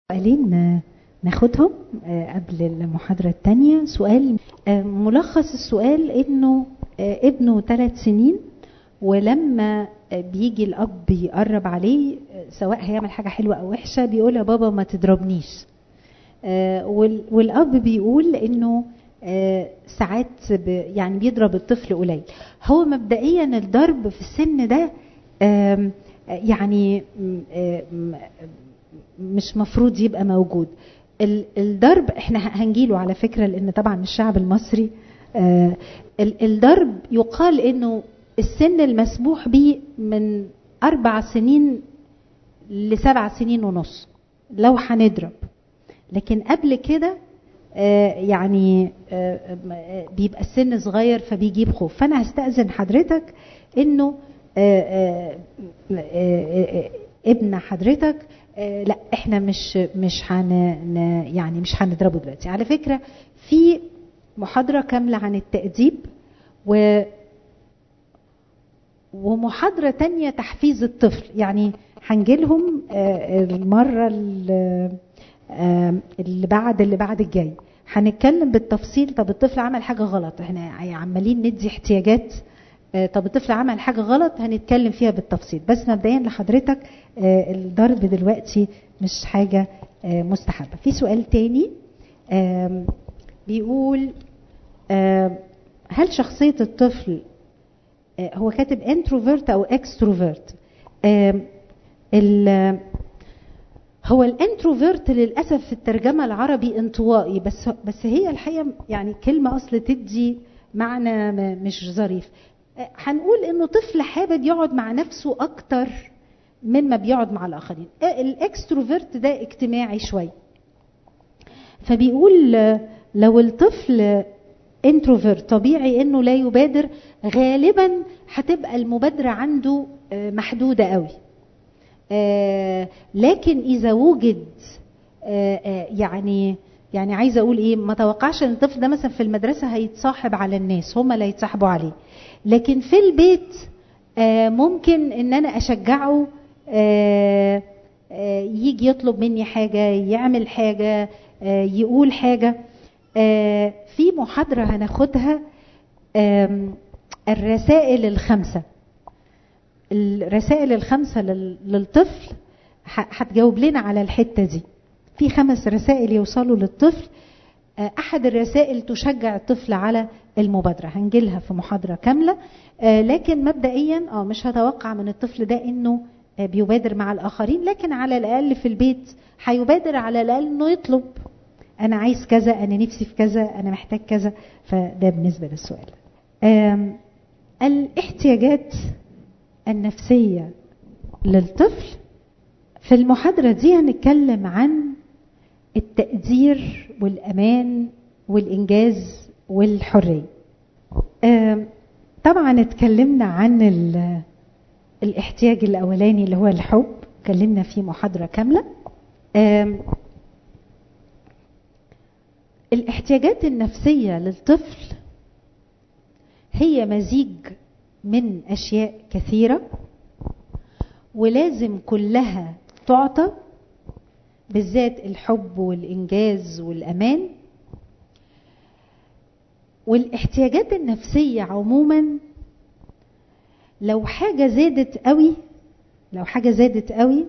سؤالين ناخدهم قبل المحاضرة التانية سؤال ملخص السؤال انه ابنه ثلاث سنين ولما بيجي الاب يقرب عليه سواء هيعمل حاجة حلوة او وحشة بيقول يا بابا ما تضربنيش والاب بيقول انه ساعات يعني بيضرب الطفل قليل هو مبدئيا الضرب في السن ده يعني مش مفروض يبقى موجود الضرب احنا هنجيله على فكره لان طبعا الشعب المصري الضرب يقال انه السن المسموح به من اربع سنين لسبع سنين ونص لو هنضرب لكن قبل كده يعني بيبقى السن صغير فبيجيب خوف فانا هستاذن حضرتك انه ابن حضرتك لا احنا مش مش هن يعني مش هنضربه دلوقتي على فكره في محاضره كامله عن التاديب و ومحاضره تانية تحفيز الطفل يعني هنجيلهم المره اللي بعد اللي بعد الجاي هنتكلم بالتفصيل طب الطفل عمل حاجه غلط احنا عمالين ندي احتياجات طب الطفل عمل حاجه غلط هنتكلم فيها بالتفصيل بس مبدئيا لحضرتك الضرب دلوقتي مش حاجه مستحبه في سؤال تاني بيقول هل شخصيه الطفل هو كاتب انتروفيرت او اكستروفيرت هو الانتروفيرت للاسف في الترجمه العربي انطوائي بس بس هي الحقيقه يعني كلمه اصل تدي معنى مش ظريف هنقول انه طفل حابب يقعد مع نفسه اكتر مما بيقعد مع الاخرين الاكستروفيرت ده اجتماعي شويه فبيقول لو الطفل انتروفيرت طبيعي انه لا يبادر غالبا هتبقى المبادره عنده محدوده قوي لكن اذا وجد يعني يعني عايزه اقول ايه ما توقعش ان الطفل ده مثلا في المدرسه هيتصاحب على الناس هم اللي هيتصاحبوا عليه لكن في البيت ممكن ان انا اشجعه يجي يطلب مني حاجه يعمل حاجه يقول حاجه في محاضره هناخدها الرسائل الخمسه الرسائل الخمسه للطفل هتجاوب لنا على الحته دي في خمس رسائل يوصلوا للطفل احد الرسائل تشجع الطفل على المبادره هنجيلها في محاضره كامله لكن مبدئيا اه مش هتوقع من الطفل ده انه بيبادر مع الاخرين لكن على الاقل في البيت هيبادر على الاقل انه يطلب انا عايز كذا انا نفسي في كذا انا محتاج كذا فده بالنسبه للسؤال الاحتياجات النفسيه للطفل في المحاضره دي هنتكلم عن التقدير والامان والانجاز والحريه طبعا اتكلمنا عن الاحتياج الاولاني اللي هو الحب اتكلمنا فيه محاضره كامله الاحتياجات النفسيه للطفل هي مزيج من اشياء كثيره ولازم كلها تعطى بالذات الحب والانجاز والامان والاحتياجات النفسيه عموما لو حاجه زادت قوي لو حاجه زادت قوي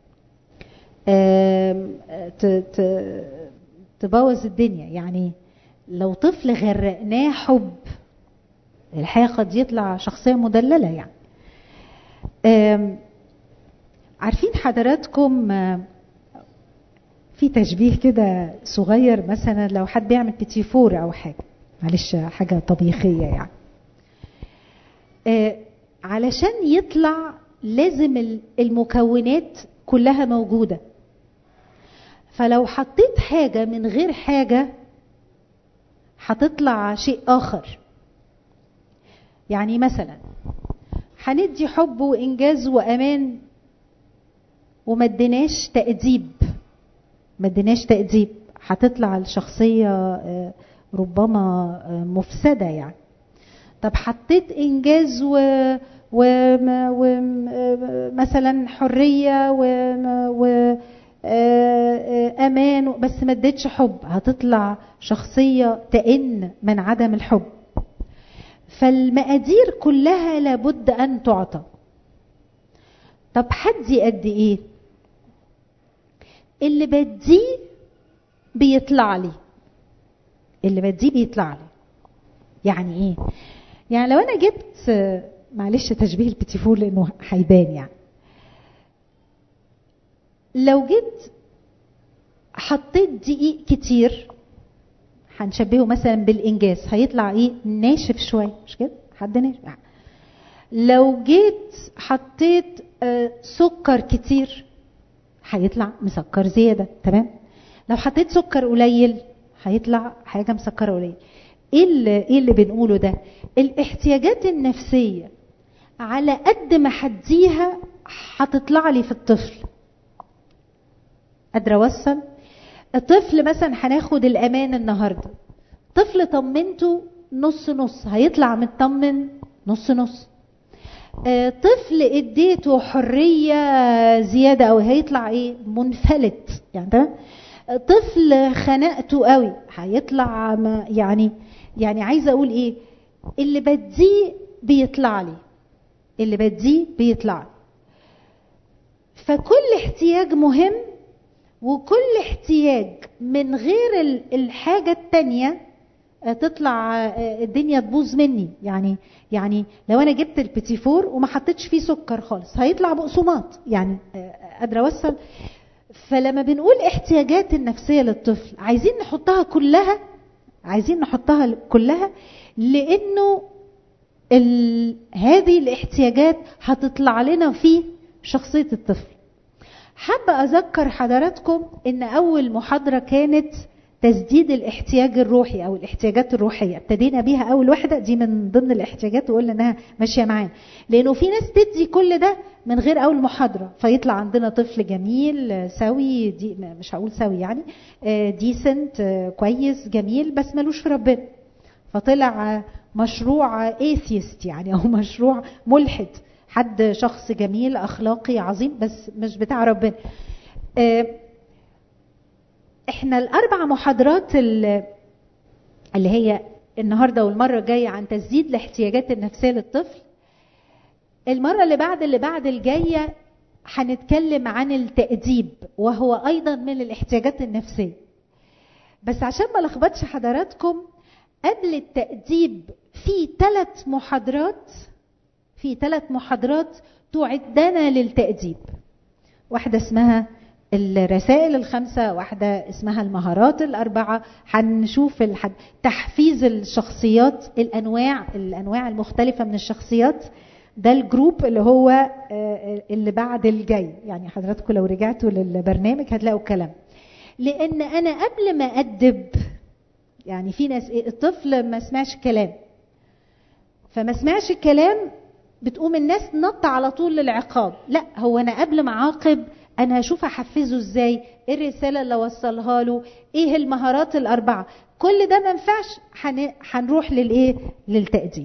تبوظ الدنيا يعني لو طفل غرقناه حب الحقيقه قد يطلع شخصيه مدلله يعني عارفين حضراتكم في تشبيه كده صغير مثلا لو حد بيعمل بيتيفور او حاجه معلش حاجه طبيخيه يعني آه علشان يطلع لازم المكونات كلها موجوده فلو حطيت حاجه من غير حاجه هتطلع شيء اخر يعني مثلا هندي حب وانجاز وامان وما اديناش تأديب ما اديناش تأديب هتطلع الشخصية ربما مفسدة يعني طب حطيت إنجاز و ومثلا حرية و وامان بس ما اديتش حب هتطلع شخصيه تئن من عدم الحب فالمقادير كلها لابد ان تعطى طب حدي قد ايه اللي بديه بيطلع لي اللي بديه بيطلع لي يعني ايه يعني لو انا جبت معلش تشبيه البتيفور لانه هيبان يعني لو جيت حطيت دقيق كتير هنشبهه مثلا بالانجاز هيطلع ايه ناشف شويه مش كده حد ناشف يعني. لو جيت حطيت آه سكر كتير هيطلع مسكر زياده تمام لو حطيت سكر قليل هيطلع حاجه مسكره قليل ايه اللي ايه اللي بنقوله ده الاحتياجات النفسيه على قد ما هديها هتطلع لي في الطفل قادره اوصل الطفل مثلا هناخد الامان النهارده طفل طمنته نص نص هيطلع مطمن نص نص آه طفل اديته حريه زياده او هيطلع ايه منفلت يعني تمام طفل خنقته قوي هيطلع يعني يعني عايزه اقول ايه اللي بديه بيطلع لي اللي بديه بيطلع لي فكل احتياج مهم وكل احتياج من غير الحاجة التانية تطلع الدنيا تبوظ مني يعني يعني لو انا جبت البتيفور وما حطيتش فيه سكر خالص هيطلع بقسماط يعني قادره اوصل فلما بنقول احتياجات النفسيه للطفل عايزين نحطها كلها عايزين نحطها كلها لانه ال... هذه الاحتياجات هتطلع لنا في شخصيه الطفل حابة أذكر حضراتكم إن أول محاضرة كانت تسديد الاحتياج الروحي أو الاحتياجات الروحية ابتدينا بيها أول واحدة دي من ضمن الاحتياجات وقلنا إنها ماشية معانا لأنه في ناس تدي كل ده من غير أول محاضرة فيطلع عندنا طفل جميل سوي دي مش هقول سوي يعني ديسنت كويس جميل بس ملوش في ربنا فطلع مشروع ايثيست يعني أو مشروع ملحد حد شخص جميل اخلاقي عظيم بس مش بتاع ربنا احنا الاربع محاضرات اللي هي النهارده والمره الجايه عن تسديد الاحتياجات النفسيه للطفل المره اللي بعد اللي بعد الجايه هنتكلم عن التأديب وهو ايضا من الاحتياجات النفسيه بس عشان ما لخبطش حضراتكم قبل التأديب في ثلاث محاضرات في ثلاث محاضرات تعدنا للتأديب واحدة اسمها الرسائل الخمسة واحدة اسمها المهارات الأربعة هنشوف الحد... تحفيز الشخصيات الأنواع الأنواع المختلفة من الشخصيات ده الجروب اللي هو اللي بعد الجاي يعني حضراتكم لو رجعتوا للبرنامج هتلاقوا الكلام لأن أنا قبل ما أدب يعني في ناس الطفل ما سمعش كلام فما سمعش الكلام بتقوم الناس نط على طول للعقاب لا هو انا قبل ما اعاقب انا هشوف احفزه ازاي ايه الرساله اللي اوصلها له ايه المهارات الاربعه كل ده ما ينفعش هنروح للايه للتاديب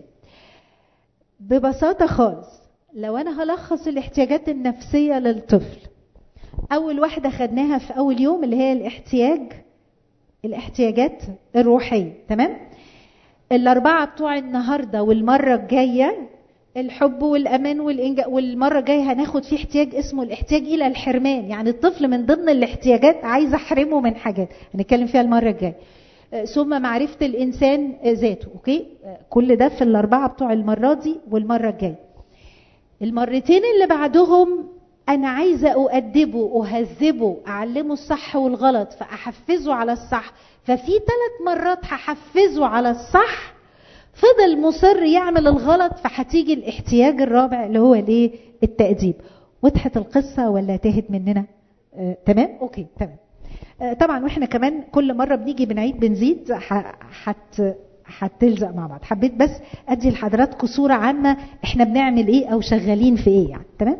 ببساطه خالص لو انا هلخص الاحتياجات النفسيه للطفل اول واحده خدناها في اول يوم اللي هي الاحتياج الاحتياجات الروحيه تمام الاربعه بتوع النهارده والمره الجايه الحب والامان والإنجاز والمره الجايه هناخد فيه احتياج اسمه الاحتياج الى الحرمان يعني الطفل من ضمن الاحتياجات عايز احرمه من حاجات هنتكلم فيها المره الجايه ثم معرفه الانسان ذاته اوكي كل ده في الاربعه بتوع المره دي والمره الجايه المرتين اللي بعدهم انا عايزه اؤدبه اهذبه اعلمه الصح والغلط فاحفزه على الصح ففي ثلاث مرات هحفزه على الصح فضل مصر يعمل الغلط فهتيجي الاحتياج الرابع اللي هو الايه التأديب وضحت القصة ولا تهت مننا آه، تمام اوكي تمام آه، طبعا واحنا كمان كل مرة بنيجي بنعيد بنزيد حت هتلزق مع بعض حبيت بس ادي لحضراتكم صورة عامة احنا بنعمل ايه او شغالين في ايه يعني تمام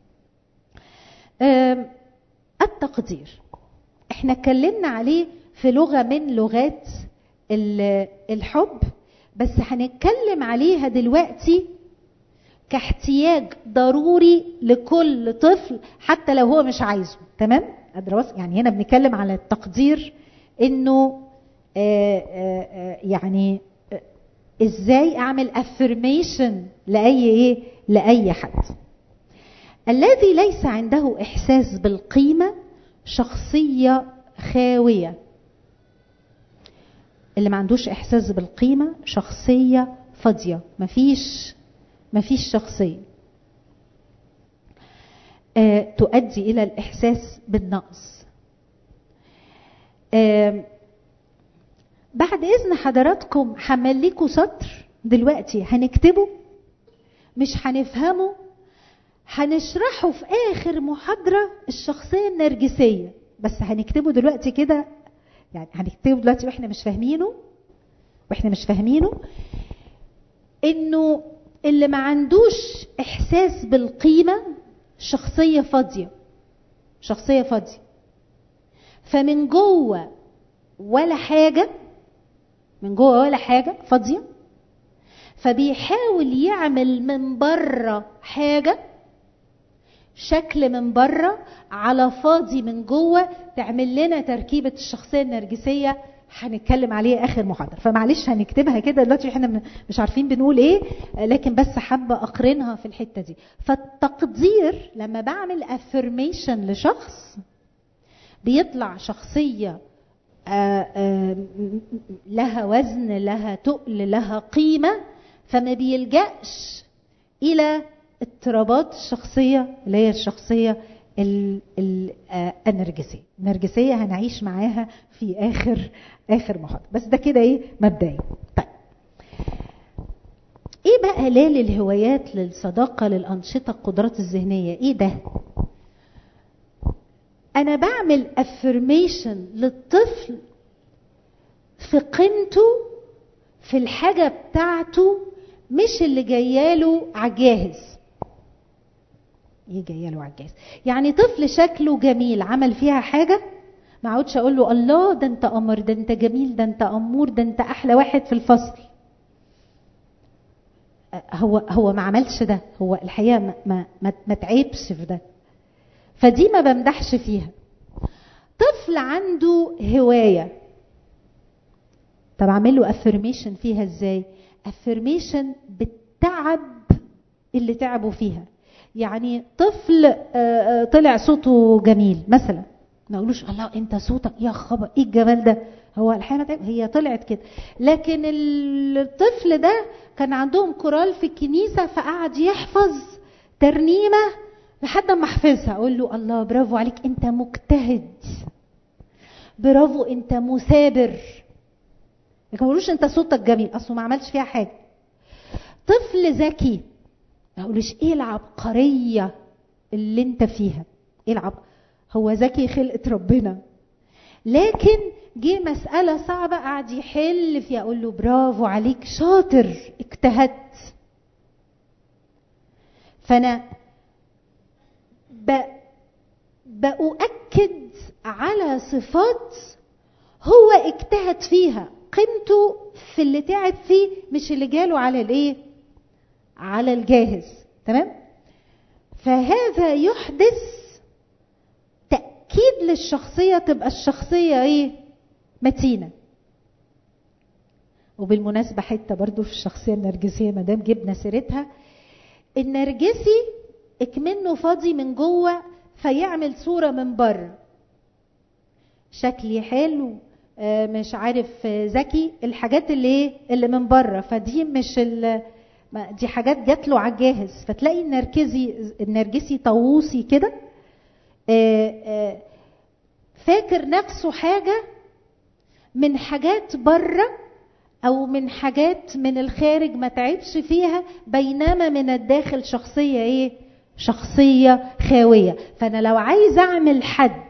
آه، التقدير احنا اتكلمنا عليه في لغة من لغات الحب بس هنتكلم عليها دلوقتي كاحتياج ضروري لكل طفل حتى لو هو مش عايزه تمام قادره اوصل يعني هنا بنتكلم على التقدير انه آه، آه، آه، يعني آه، ازاي اعمل افرميشن لاي ايه لاي حد الذي ليس عنده احساس بالقيمه شخصيه خاويه اللي ما عندوش احساس بالقيمه شخصيه فاضيه مفيش مفيش شخصيه آه، تؤدي الى الاحساس بالنقص آم، بعد اذن حضراتكم حمل لكم سطر دلوقتي هنكتبه مش هنفهمه هنشرحه في اخر محاضره الشخصيه النرجسيه بس هنكتبه دلوقتي كده يعني هنكتبه دلوقتي واحنا مش فاهمينه واحنا مش فاهمينه انه اللي ما عندوش احساس بالقيمه شخصيه فاضيه شخصيه فاضيه فمن جوه ولا حاجه من جوه ولا حاجه فاضيه فبيحاول يعمل من بره حاجه شكل من بره على فاضي من جوه تعمل لنا تركيبه الشخصيه النرجسيه هنتكلم عليه اخر محاضره فمعلش هنكتبها كده دلوقتي احنا من- مش عارفين بنقول ايه لكن بس حابه اقرنها في الحته دي فالتقدير لما بعمل افرميشن لشخص بيطلع شخصيه آه، آه، م- م- لها وزن لها تقل لها قيمه فما بيلجاش الى اضطرابات الشخصيه اللي هي الشخصيه ال- ال- آه، النرجسيه النرجسيه هنعيش معاها في اخر اخر محاضره بس ده كده ايه مبدئي طيب ايه بقى لا للهوايات للصداقه للانشطه القدرات الذهنيه ايه ده انا بعمل افرميشن للطفل في قيمته في الحاجه بتاعته مش اللي جاياله عجاهز ايه جاياله عجاز يعني طفل شكله جميل عمل فيها حاجه ما اقعدش اقول له الله ده انت قمر ده انت جميل ده انت امور ده انت احلى واحد في الفصل هو هو ما عملش ده هو الحقيقه ما ما ما, ما تعبش في ده فدي ما بمدحش فيها طفل عنده هوايه طب اعمل له افرميشن فيها ازاي افرميشن بالتعب اللي تعبوا فيها يعني طفل آه، آه، طلع صوته جميل مثلا ما اقولوش الله انت صوتك يا خبر ايه الجمال ده هو الحقيقه تعب- هي طلعت كده لكن الطفل ده كان عندهم كورال في الكنيسه فقعد يحفظ ترنيمه لحد ما حفظها اقول له الله برافو عليك انت مجتهد برافو انت مثابر لكن ما بقولوش انت صوتك جميل اصله ما عملش فيها حاجه طفل ذكي ما اقولوش ايه العبقريه اللي انت فيها ايه العب هو ذكي خلقه ربنا لكن جه مسألة صعبة قعد يحل فيها أقول له برافو عليك شاطر اجتهدت فأنا ب... بأؤكد على صفات هو اجتهد فيها قيمته في اللي تعب فيه مش اللي جاله على الايه على الجاهز تمام فهذا يحدث تأكيد للشخصية تبقى الشخصية ايه متينة وبالمناسبة حتة برضو في الشخصية النرجسية ما دام جبنا سيرتها النرجسي اكمنه فاضي من جوه فيعمل صورة من بره شكلي حلو آه، مش عارف آه، ذكي الحاجات اللي ايه اللي من بره فدي مش ال ما- دي حاجات جات له على الجاهز فتلاقي النرجسي النرجسي طاووسي كده آه، آه، فاكر نفسه حاجه من حاجات بره او من حاجات من الخارج ما تعبش فيها بينما من الداخل شخصيه ايه شخصيه خاويه فانا لو عايز اعمل حد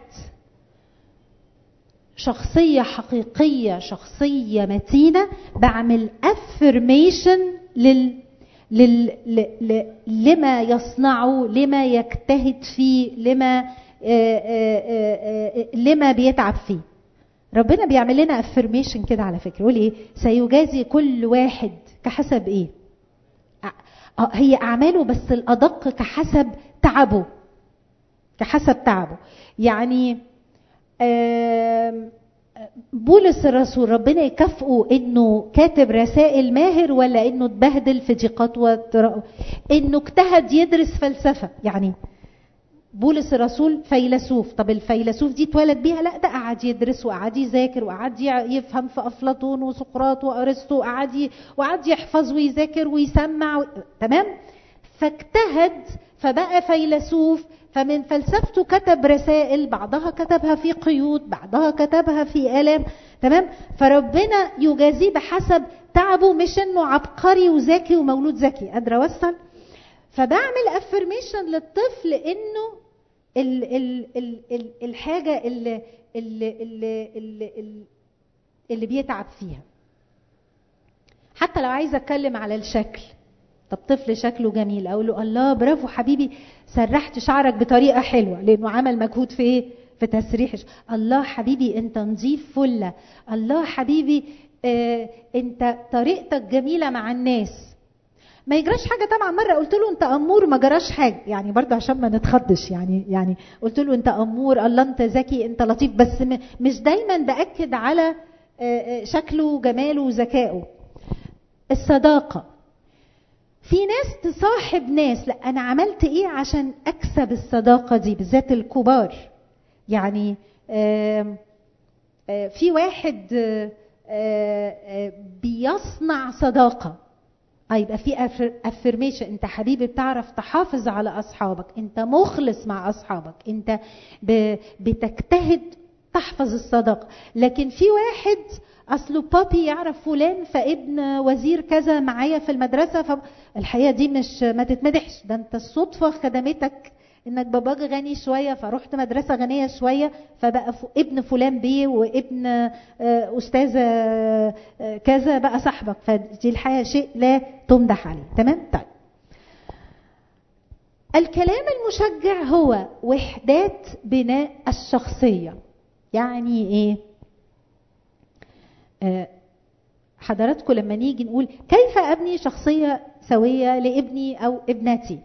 شخصية حقيقية شخصية متينة بعمل affirmation لل... لل... ل... ل... لما يصنعه لما يجتهد فيه لما آه، آه، آه، آه، لما بيتعب فيه ربنا بيعمل لنا affirmation كده على فكرة يقول ايه سيجازي كل واحد كحسب ايه آه، هي اعماله بس الادق كحسب تعبه كحسب تعبه يعني آم، بولس الرسول ربنا يكافئه انه كاتب رسائل ماهر ولا انه اتبهدل في ضيقات وطر- انه اجتهد يدرس فلسفه يعني بولس الرسول فيلسوف طب الفيلسوف دي اتولد بيها لا ده قعد يدرس وقعد يذاكر وقعد يع- يفهم في افلاطون وسقراط وارسطو وقعد ي- وقعد يحفظ ويذاكر ويسمع و... تمام فاجتهد فبقى فيلسوف فمن فلسفته كتب رسائل بعضها كتبها في قيود بعضها كتبها في آلام تمام فربنا يجازيه بحسب تعبه مش انه عبقري وذكي ومولود ذكي قادره اوصل فبعمل افرميشن للطفل انه ال ال ال ال الحاجه اللي اللي اللي اللي, اللي بيتعب فيها حتى لو عايزه اتكلم على الشكل طب طفل شكله جميل اقول له الله برافو حبيبي سرحت شعرك بطريقه حلوه لانه عمل مجهود في ايه في تسريح الش- الله حبيبي انت نظيف فله الله حبيبي آه انت طريقتك جميله مع الناس ما يجراش حاجه طبعا مره قلت له انت امور ما جراش حاجه يعني برضه عشان ما نتخضش يعني يعني قلت له انت امور الله انت ذكي انت لطيف بس م- مش دايما باكد على آه، آه، شكله وجماله وذكائه الصداقه في ناس تصاحب ناس لا انا عملت ايه عشان اكسب الصداقه دي بالذات الكبار يعني آم، آه، في واحد آه، آه، آه، بيصنع صداقه اه يبقى في افرميشن انت حبيبي بتعرف تحافظ على اصحابك انت مخلص مع اصحابك انت ب- بتجتهد تحفظ الصداقه لكن في واحد اصله بابي يعرف فلان فابن وزير كذا معايا في المدرسه فالحقيقه دي مش ما تتمدحش ده انت الصدفه خدمتك انك باباك غني شويه فرحت مدرسه غنيه شويه فبقى ف- ابن فلان بيه وابن آه، استاذه آه، كذا بقى صاحبك فدي الحقيقه شيء لا تمدح عليه تمام طيب الكلام المشجع هو وحدات بناء الشخصيه يعني ايه آه، حضراتكم لما نيجي نقول كيف ابني شخصيه سويه لابني او ابنتي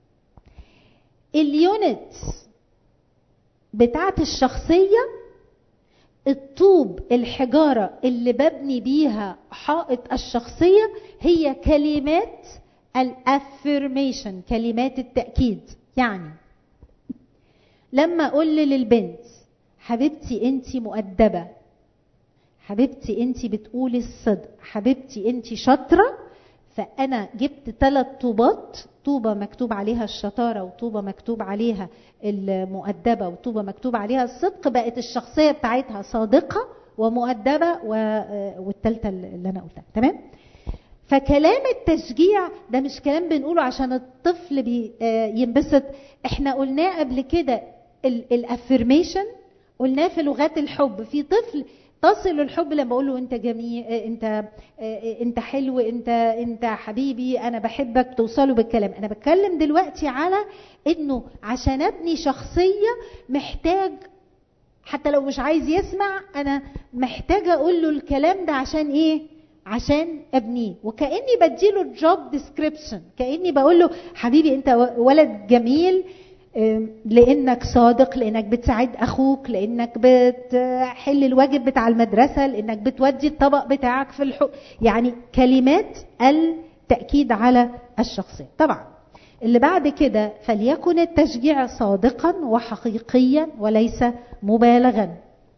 اليونت بتاعت الشخصيه الطوب الحجاره اللي ببني بيها حائط الشخصيه هي كلمات الافرميشن كلمات التاكيد يعني لما اقول للبنت حبيبتي انت مؤدبه حبيبتي انت بتقولي الصدق حبيبتي انت شاطره فانا جبت ثلاث طوبات طوبه مكتوب عليها الشطاره وطوبه مكتوب عليها المؤدبه وطوبه مكتوب عليها الصدق بقت الشخصيه بتاعتها صادقه ومؤدبه و- والثالثه اللي انا قلتها تمام فكلام التشجيع ده مش كلام بنقوله عشان الطفل بي آه، ينبسط احنا قلناه قبل كده الافرميشن قلناه في لغات الحب في طفل تصل الحب لما اقول له انت جميل آه، انت آه، آه، انت حلو انت انت حبيبي انا بحبك توصلوا بالكلام انا بتكلم دلوقتي على انه عشان ابني شخصيه محتاج حتى لو مش عايز يسمع انا محتاجه اقول له الكلام ده عشان ايه عشان ابنيه وكاني بديله الجوب ديسكريبشن كاني بقول له حبيبي انت ولد جميل آم، لانك صادق لانك بتساعد اخوك لانك بتحل الواجب بتاع المدرسه لانك بتودي الطبق بتاعك في الحق يعني كلمات التاكيد على الشخصيه طبعا اللي بعد كده فليكن التشجيع صادقا وحقيقيا وليس مبالغا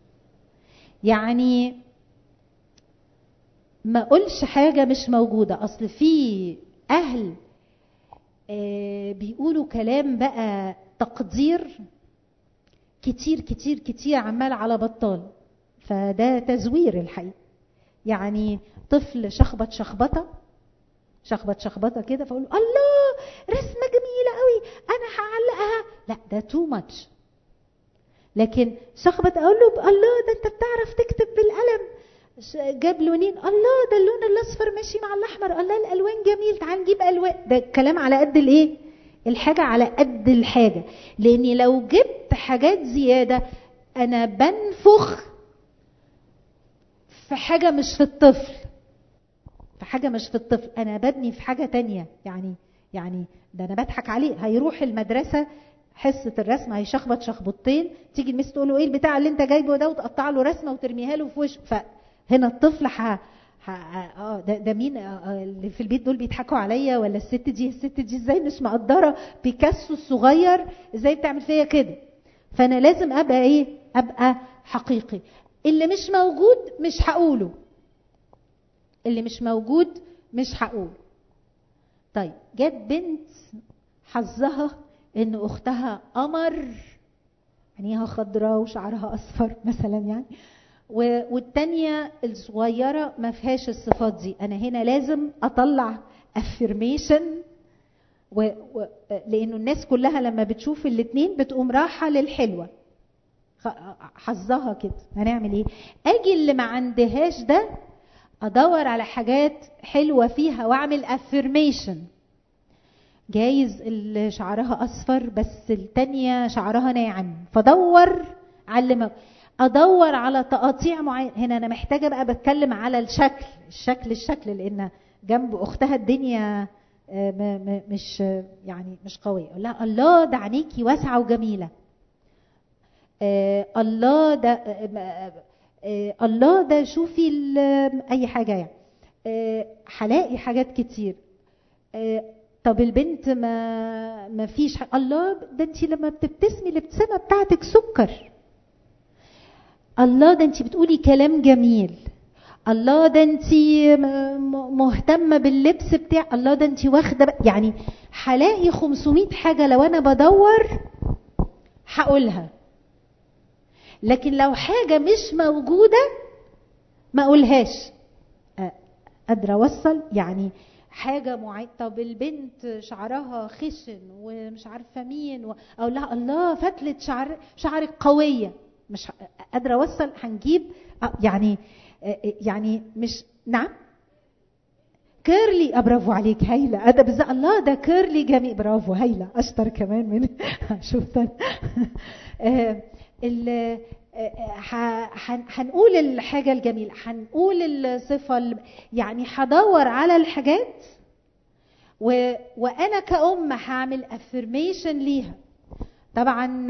يعني ما اقولش حاجه مش موجوده اصل في اهل آه، بيقولوا كلام بقى تقدير كتير كتير كتير عمال على بطال فده تزوير الحقيقه يعني طفل شخبط شخبطه شخبط شخبطه كده فاقول له، الله رسمه جميله قوي انا هعلقها لا ده تو ماتش لكن شخبط اقول له الله ده انت بتعرف تكتب بالقلم ش- جاب لونين الله ده اللون الاصفر ماشي مع الاحمر الله الالوان جميل تعال نجيب الوان ده الكلام على قد الايه الحاجه على قد الحاجه لاني لو جبت حاجات زياده انا بنفخ في حاجه مش في الطفل في حاجه مش في الطفل انا ببني في حاجه تانية يعني يعني ده انا بضحك عليه هيروح المدرسه حصه الرسم هيشخبط شخبطتين تيجي المس تقول له ايه البتاع اللي انت جايبه ده وتقطع له رسمه وترميها له في وشه فهنا الطفل ح... ح... اه ده, ده مين آه اللي في البيت دول بيضحكوا عليا ولا الست دي الست دي ازاي مش مقدره بيكاسو الصغير ازاي بتعمل فيا كده فانا لازم ابقى ايه ابقى حقيقي اللي مش موجود مش هقوله اللي مش موجود مش هقوله طيب جت بنت حظها ان اختها قمر عينيها خضراء وشعرها اصفر مثلا يعني والتانية الصغيرة ما فيهاش الصفات دي أنا هنا لازم أطلع affirmation و... و... لأنه الناس كلها لما بتشوف الاتنين بتقوم راحة للحلوة حظها كده هنعمل ايه اجي اللي ما عندهاش ده ادور على حاجات حلوة فيها واعمل affirmation جايز اللي شعرها اصفر بس التانية شعرها ناعم فدور على اللي ادور على تقاطيع معين هنا انا محتاجه بقى بتكلم على الشكل الشكل الشكل لان جنب اختها الدنيا مش يعني مش قويه اقول لها الله ده عينيكي واسعه وجميله الله ده الله ده شوفي اي حاجه يعني هلاقي حاجات كتير طب البنت ما ما فيش الله ده انت لما بتبتسمي الابتسامه بتاعتك سكر الله ده انت بتقولي كلام جميل الله ده انت مهتمه باللبس بتاع الله ده انت واخده يعني هلاقي 500 حاجه لو انا بدور هقولها لكن لو حاجه مش موجوده ما اقولهاش قادره اوصل يعني حاجة معينة طب البنت شعرها خشن ومش عارفة مين أقول لها الله فتلة شعر شعرك قوية مش قادرة أوصل هنجيب يعني يعني مش نعم كيرلي برافو عليك هايلة أده بالذات الله ده كيرلي جميل برافو هايلة أشطر كمان من شفت ال هنقول الحاجة الجميلة هنقول الصفة يعني هدور على الحاجات و... وأنا كأم هعمل افرميشن ليها طبعا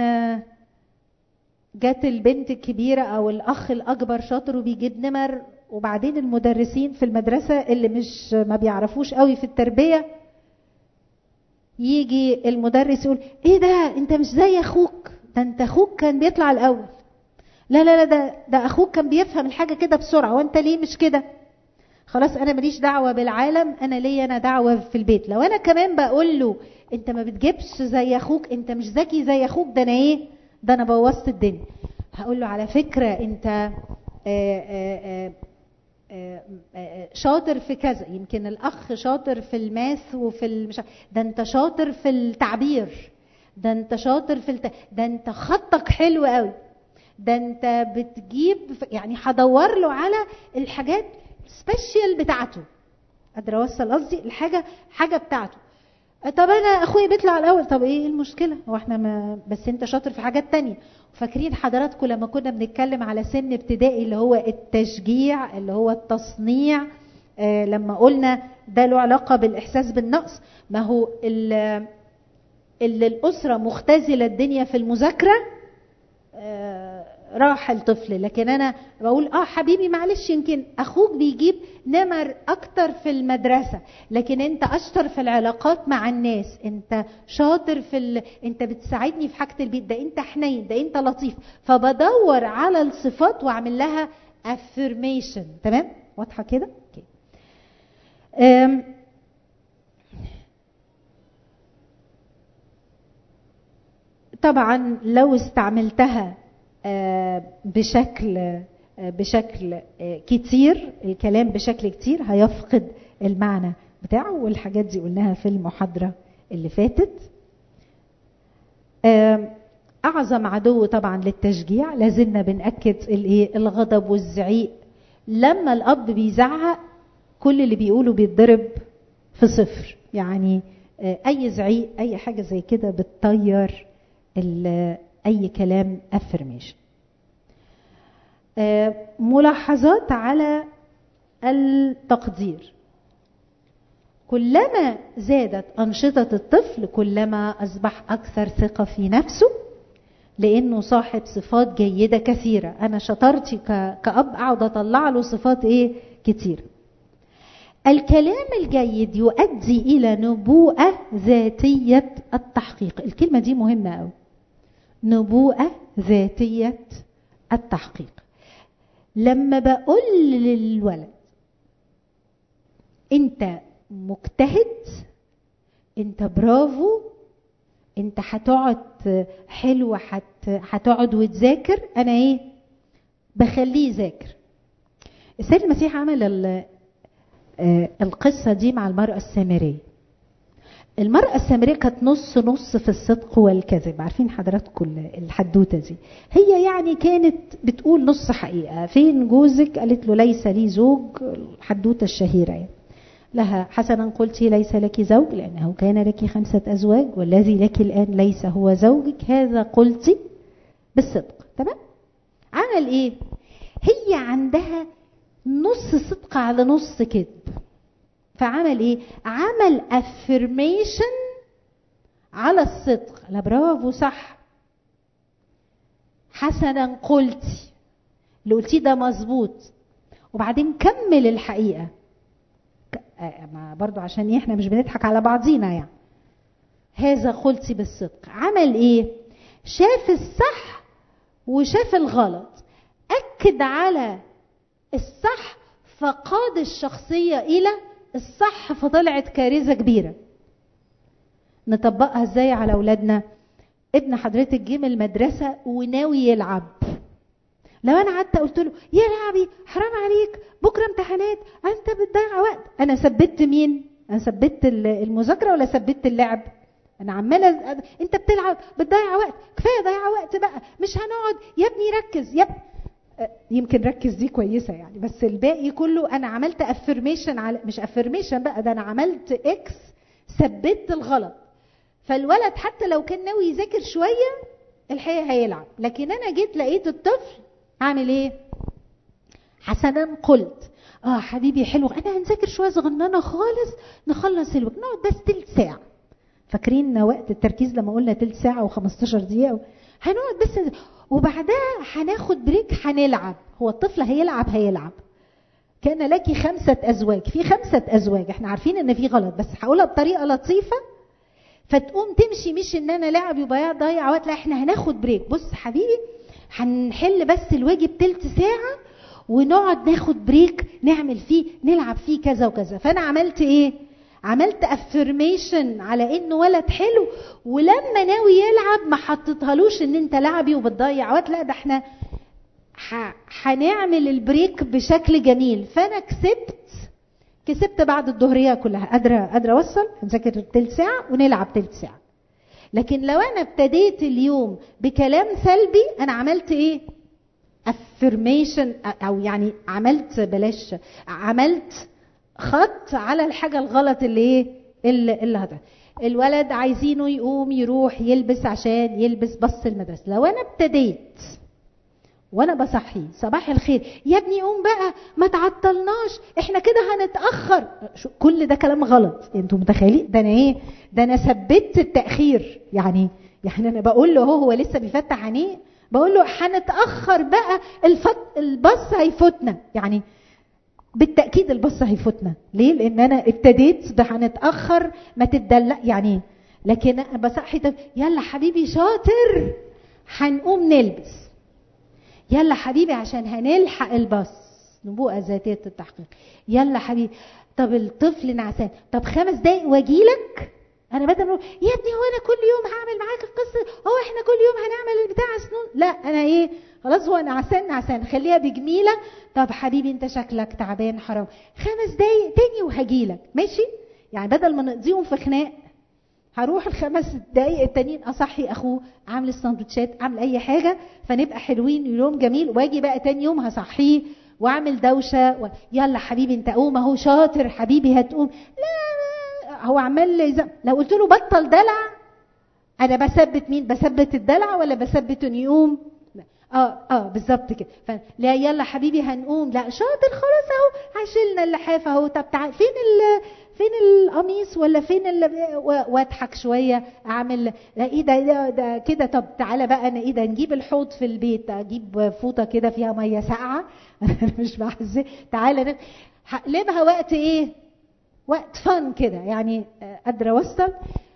جت البنت الكبيرة أو الأخ الأكبر شاطر وبيجيب نمر وبعدين المدرسين في المدرسة اللي مش ما بيعرفوش قوي في التربية يجي المدرس يقول ايه ده انت مش زي اخوك ده انت اخوك كان بيطلع الاول لا لا لا ده ده اخوك كان بيفهم الحاجه كده بسرعه وانت ليه مش كده خلاص انا ماليش دعوه بالعالم انا ليا انا دعوه في البيت لو انا كمان بقول له انت ما بتجيبش زي اخوك انت مش ذكي زي اخوك ده انا ايه ده انا بوظت الدنيا هقول له على فكره انت آآ آآ شاطر في كذا يمكن الاخ شاطر في الماث وفي المش... ده انت شاطر في التعبير ده انت شاطر في الت... ده انت خطك حلو قوي ده انت بتجيب يعني هدور له على الحاجات سبيشال بتاعته قادره اوصل قصدي الحاجه حاجه بتاعته طب انا اخويا بيطلع الاول طب ايه المشكله هو احنا ما بس انت شاطر في حاجات تانية فاكرين حضراتكم لما كنا بنتكلم على سن ابتدائي اللي هو التشجيع اللي هو التصنيع آه لما قلنا ده له علاقه بالاحساس بالنقص ما هو اللي الاسره مختزله الدنيا في المذاكره آه راح الطفل لكن انا بقول اه حبيبي معلش يمكن اخوك بيجيب نمر اكتر في المدرسه لكن انت اشطر في العلاقات مع الناس انت شاطر في ال... انت بتساعدني في حاجه البيت ده انت حنين ده انت لطيف فبدور على الصفات واعمل لها affirmation تمام واضحه كده okay. طبعا لو استعملتها بشكل بشكل كتير الكلام بشكل كتير هيفقد المعنى بتاعه والحاجات دي قلناها في المحاضرة اللي فاتت أعظم عدو طبعا للتشجيع لازلنا بنأكد الايه الغضب والزعيق لما الأب بيزعق كل اللي بيقوله بيتضرب في صفر يعني أي زعيق أي حاجة زي كده بتطير اي كلام affirmation ملاحظات على التقدير كلما زادت أنشطة الطفل كلما أصبح أكثر ثقة في نفسه لأنه صاحب صفات جيدة كثيرة أنا شطارتي كأب أقعد أطلع له صفات إيه كتير الكلام الجيد يؤدي إلى نبوءة ذاتية التحقيق الكلمة دي مهمة أوي نبوءة ذاتية التحقيق لما بقول للولد انت مجتهد انت برافو انت هتقعد حلو هتقعد وتذاكر انا ايه بخليه يذاكر السيد المسيح عمل القصه دي مع المراه السامريه المرأة السامرية كانت نص نص في الصدق والكذب عارفين حضراتكم الحدوتة دي هي يعني كانت بتقول نص حقيقة فين جوزك قالت له ليس لي زوج الحدوتة الشهيرة يعني. لها حسنا قلت ليس لك زوج لأنه كان لك خمسة أزواج والذي لك الآن ليس هو زوجك هذا قلت بالصدق تمام عمل إيه هي عندها نص صدق على نص كذب فعمل ايه عمل افرميشن على الصدق لا برافو صح حسنا قلتي اللي قلتيه ده مظبوط وبعدين كمل الحقيقه ما برضو عشان احنا مش بنضحك على بعضينا يعني هذا قلتي بالصدق عمل ايه شاف الصح وشاف الغلط اكد على الصح فقاد الشخصيه الى الصح فطلعت كارثه كبيره نطبقها ازاي على اولادنا ابن حضرتك جه من المدرسه وناوي يلعب لو انا قعدت قلت له يا لعبي حرام عليك بكره امتحانات انت بتضيع وقت انا ثبت مين انا ثبت المذاكره ولا ثبت اللعب انا عماله انت بتلعب بتضيع وقت كفايه ضيع وقت بقى مش هنقعد يا ابني ركز يا ابني يمكن ركز دي كويسه يعني بس الباقي كله انا عملت افرميشن على مش افرميشن بقى ده انا عملت اكس ثبت الغلط فالولد حتى لو كان ناوي يذاكر شويه الحقيقه هيلعب لكن انا جيت لقيت الطفل عامل ايه حسنا قلت اه حبيبي حلو انا هنذاكر شويه صغننه خالص نخلص الوقت نقعد بس تلت ساعه فاكرين وقت التركيز لما قلنا تلت ساعه و15 دقيقه هنقعد بس وبعدها هناخد بريك هنلعب هو الطفل هيلعب هيلعب كان لك خمسة أزواج في خمسة أزواج احنا عارفين ان في غلط بس هقولها بطريقة لطيفة فتقوم تمشي مش ان انا لاعب يبقى ضيع وقت لا احنا هناخد بريك بص حبيبي هنحل بس الواجب تلت ساعة ونقعد ناخد بريك نعمل فيه نلعب فيه كذا وكذا فانا عملت ايه عملت افرميشن على انه ولد حلو ولما ناوي يلعب ما حطيتهالوش ان انت لعبي وبتضيع وقت لا ده احنا هنعمل البريك بشكل جميل فانا كسبت كسبت بعد الظهريه كلها قادره قادره اوصل هنذاكر تلت ساعه ونلعب تلت ساعه لكن لو انا ابتديت اليوم بكلام سلبي انا عملت ايه افرميشن او يعني عملت بلاش عملت خط على الحاجه الغلط اللي ايه اللي, اللي هذا الولد عايزينه يقوم يروح يلبس عشان يلبس بص المدرسه لو انا ابتديت وانا بصحيه صباح الخير يا ابني قوم بقى ما تعطلناش احنا كده هنتاخر كل ده كلام غلط انتوا متخيلين ده انا ايه ده انا ثبت التاخير يعني يعني انا بقول له هو هو لسه بيفتح عينيه بقول له هنتاخر بقى الفت... الباص هيفوتنا يعني بالتاكيد الباص هيفوتنا ليه لان انا ابتديت ده هنتاخر ما تدلع يعني لكن بصحي طب يلا حبيبي شاطر هنقوم نلبس يلا حبيبي عشان هنلحق الباص نبوءة ذاتية التحقيق يلا حبيبي طب الطفل نعسان طب خمس دقايق واجيلك انا بدل ما يا ابني هو انا كل يوم هعمل معاك القصه هو احنا كل يوم هنعمل البتاع سنون لا انا ايه خلاص هو نعسان نعسان خليها بجميله طب حبيبي انت شكلك تعبان حرام خمس دقايق تاني وهجيلك ماشي يعني بدل ما نقضيهم في خناق هروح الخمس دقايق التانيين اصحي اخوه اعمل السندوتشات اعمل اي حاجه فنبقى حلوين يوم جميل واجي بقى تاني يوم هصحيه واعمل دوشه و... يلا حبيبي انت قوم اهو شاطر حبيبي هتقوم لا, لا هو عمال يزم. لو قلت له بطل دلع انا بثبت مين بثبت الدلع ولا بثبت انه يقوم اه اه بالظبط كده ف... لا يلا حبيبي هنقوم لا شاطر خلاص اهو هشيلنا اللحاف اهو طب تعال فين ال... فين القميص ولا فين ال... واضحك شويه اعمل لا ايه ده, ده, ده كده طب تعالى بقى انا ايه ده نجيب الحوض في البيت اجيب فوطه كده فيها ميه ساقعه انا مش بعزي تعالى هقلبها وقت ايه وقت فن كده يعني قادره اوصل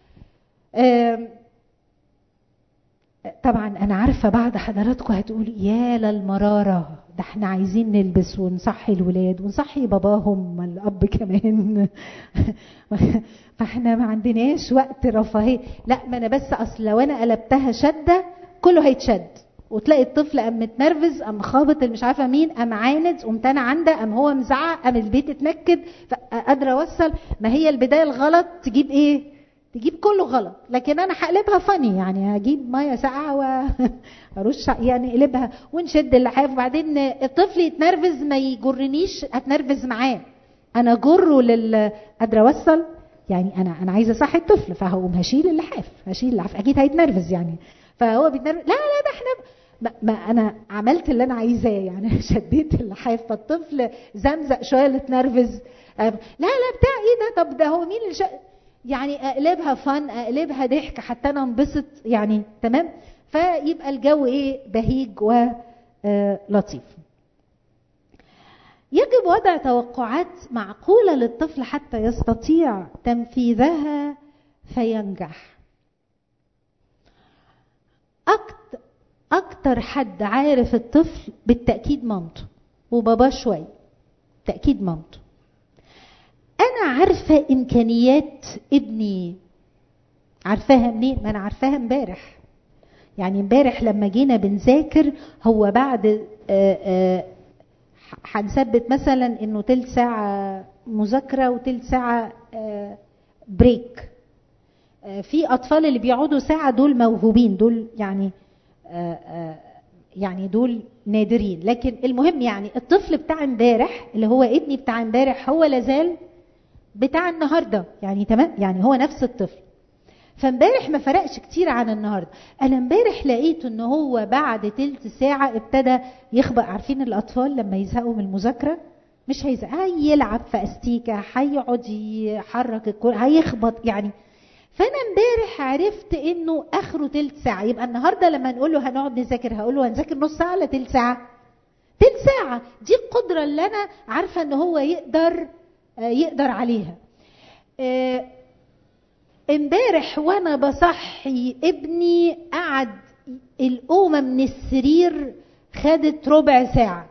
طبعا انا عارفه بعد حضراتكم هتقول يا للمراره ده احنا عايزين نلبس ونصحي الولاد ونصحي باباهم الاب كمان فاحنا ما عندناش وقت رفاهيه لا ما انا بس اصل لو انا قلبتها شده كله هيتشد وتلاقي الطفل قام متنرفز قام خابط مش عارفه مين قام عاند قمت انا عنده قام هو مزعق قام البيت اتنكد قادره اوصل ما هي البدايه الغلط تجيب ايه تجيب كله غلط لكن انا هقلبها فاني يعني هجيب ميه ساقعه وارش يعني اقلبها ونشد اللحاف وبعدين الطفل يتنرفز ما يجرنيش اتنرفز معاه انا جره لل قادره اوصل يعني انا انا عايزه اصحي الطفل فهقوم هشيل اللحاف هشيل اللحاف اكيد هيتنرفز يعني فهو بيتنرفز لا لا ده احنا ما, ما انا عملت اللي انا عايزاه يعني شديت اللحاف فالطفل زمزق شويه اللي اتنرفز لا لا بتاع ايه ده طب ده هو مين اللي شا... يعني اقلبها فن اقلبها ضحك حتى انا انبسط يعني تمام فيبقى الجو ايه بهيج ولطيف يجب وضع توقعات معقوله للطفل حتى يستطيع تنفيذها فينجح أكتر, اكتر حد عارف الطفل بالتاكيد مامته وباباه شويه تاكيد مامته انا عارفه امكانيات ابني عارفاها منين ما انا عارفاها امبارح يعني امبارح لما جينا بنذاكر هو بعد هنثبت مثلا انه تلت ساعه مذاكره وتلت ساعه بريك في اطفال اللي بيقعدوا ساعه دول موهوبين دول يعني يعني دول نادرين لكن المهم يعني الطفل بتاع امبارح اللي هو ابني بتاع امبارح هو لازال بتاع النهارده يعني تمام يعني هو نفس الطفل فامبارح ما فرقش كتير عن النهارده انا امبارح لقيت ان هو بعد تلت ساعه ابتدى يخبط عارفين الاطفال لما يزهقوا من المذاكره مش هيزهق هيلعب في استيكه هيقعد يحرك الكل هيخبط يعني فانا امبارح عرفت انه اخره تلت ساعه يبقى النهارده لما نقول له هنقعد نذاكر هقول له هنذاكر نص ساعه ولا تلت ساعه تلت ساعه دي القدره اللي انا عارفه ان هو يقدر يقدر عليها امبارح وانا بصحي ابني قعد القومة من السرير خدت ربع ساعة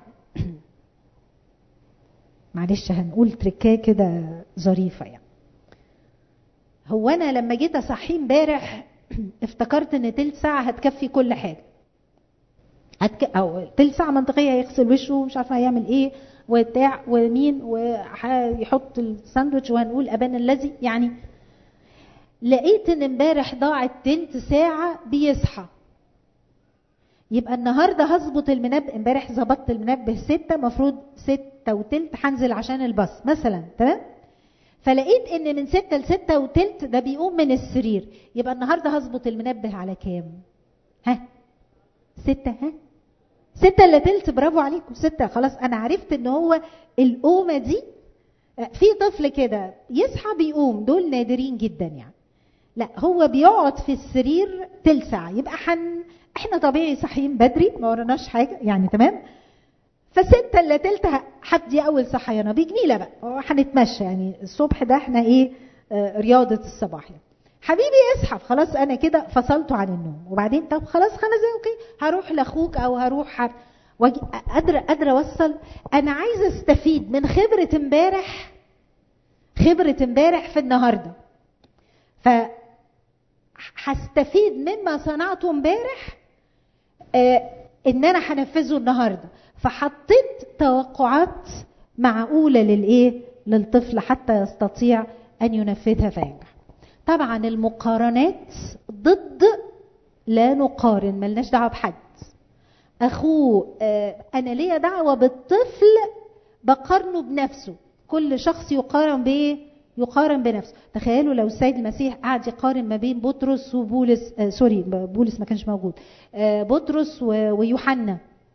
معلش هنقول تركاه كده ظريفة يعني هو انا لما جيت اصحيه امبارح افتكرت ان تلت ساعة هتكفي كل حاجة هتك... او تلت ساعة منطقية هيغسل وشه مش عارفة هيعمل ايه وبتاع ومين وهيحط الساندوتش وهنقول ابان الذي يعني لقيت ان امبارح ضاعت تلت ساعة بيصحى يبقى النهارده هظبط المنبه امبارح ظبطت المنبه ستة مفروض ستة وتلت هنزل عشان الباص مثلا تمام فلقيت ان من ستة لستة وتلت ده بيقوم من السرير يبقى النهارده هظبط المنبه على كام ها ستة ها ستة الا تلت برافو عليكم ستة خلاص انا عرفت ان هو القومة دي في طفل كده يصحى بيقوم دول نادرين جدا يعني لا هو بيقعد في السرير تلت ساعة يبقى حن احنا طبيعي صاحيين بدري ما وراناش حاجة يعني تمام فستة الا تلت هبدي اول صحيانة بجميلة بقى هنتمشى يعني الصبح ده احنا ايه آه رياضة الصباح يعني. حبيبي اصحى خلاص انا كده فصلته عن النوم وبعدين طب خلاص خمس دقايق اوكي هروح لاخوك او هروح واجي قادره قادره اوصل انا عايزه استفيد من خبره امبارح خبره امبارح في النهارده ف هستفيد مما صنعته امبارح آه ان انا هنفذه النهارده فحطيت توقعات معقوله للايه للطفل حتى يستطيع ان ينفذها فينجح طبعا المقارنات ضد لا نقارن ملناش دعوه بحد اخوه آه انا ليا دعوه بالطفل بقارنه بنفسه كل شخص يقارن بايه يقارن بنفسه تخيلوا لو السيد المسيح قعد يقارن ما بين بطرس وبولس آه سوري بولس ما كانش موجود آه بطرس ويوحنا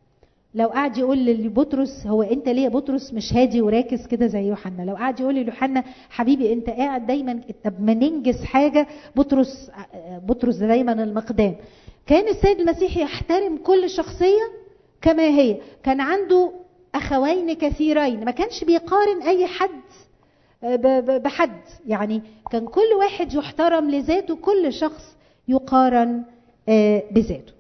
لو قعد يقول لبطرس هو انت ليه يا بطرس مش هادي وراكز كده زي يوحنا لو قعد يقول ليوحنا حبيبي انت قاعد دايما طب ما ننجز حاجه بطرس بطرس ده دايما المقدام كان السيد المسيح يحترم كل شخصيه كما هي كان عنده اخوين كثيرين ما كانش بيقارن اي حد بحد يعني كان كل واحد يحترم لذاته كل شخص يقارن بذاته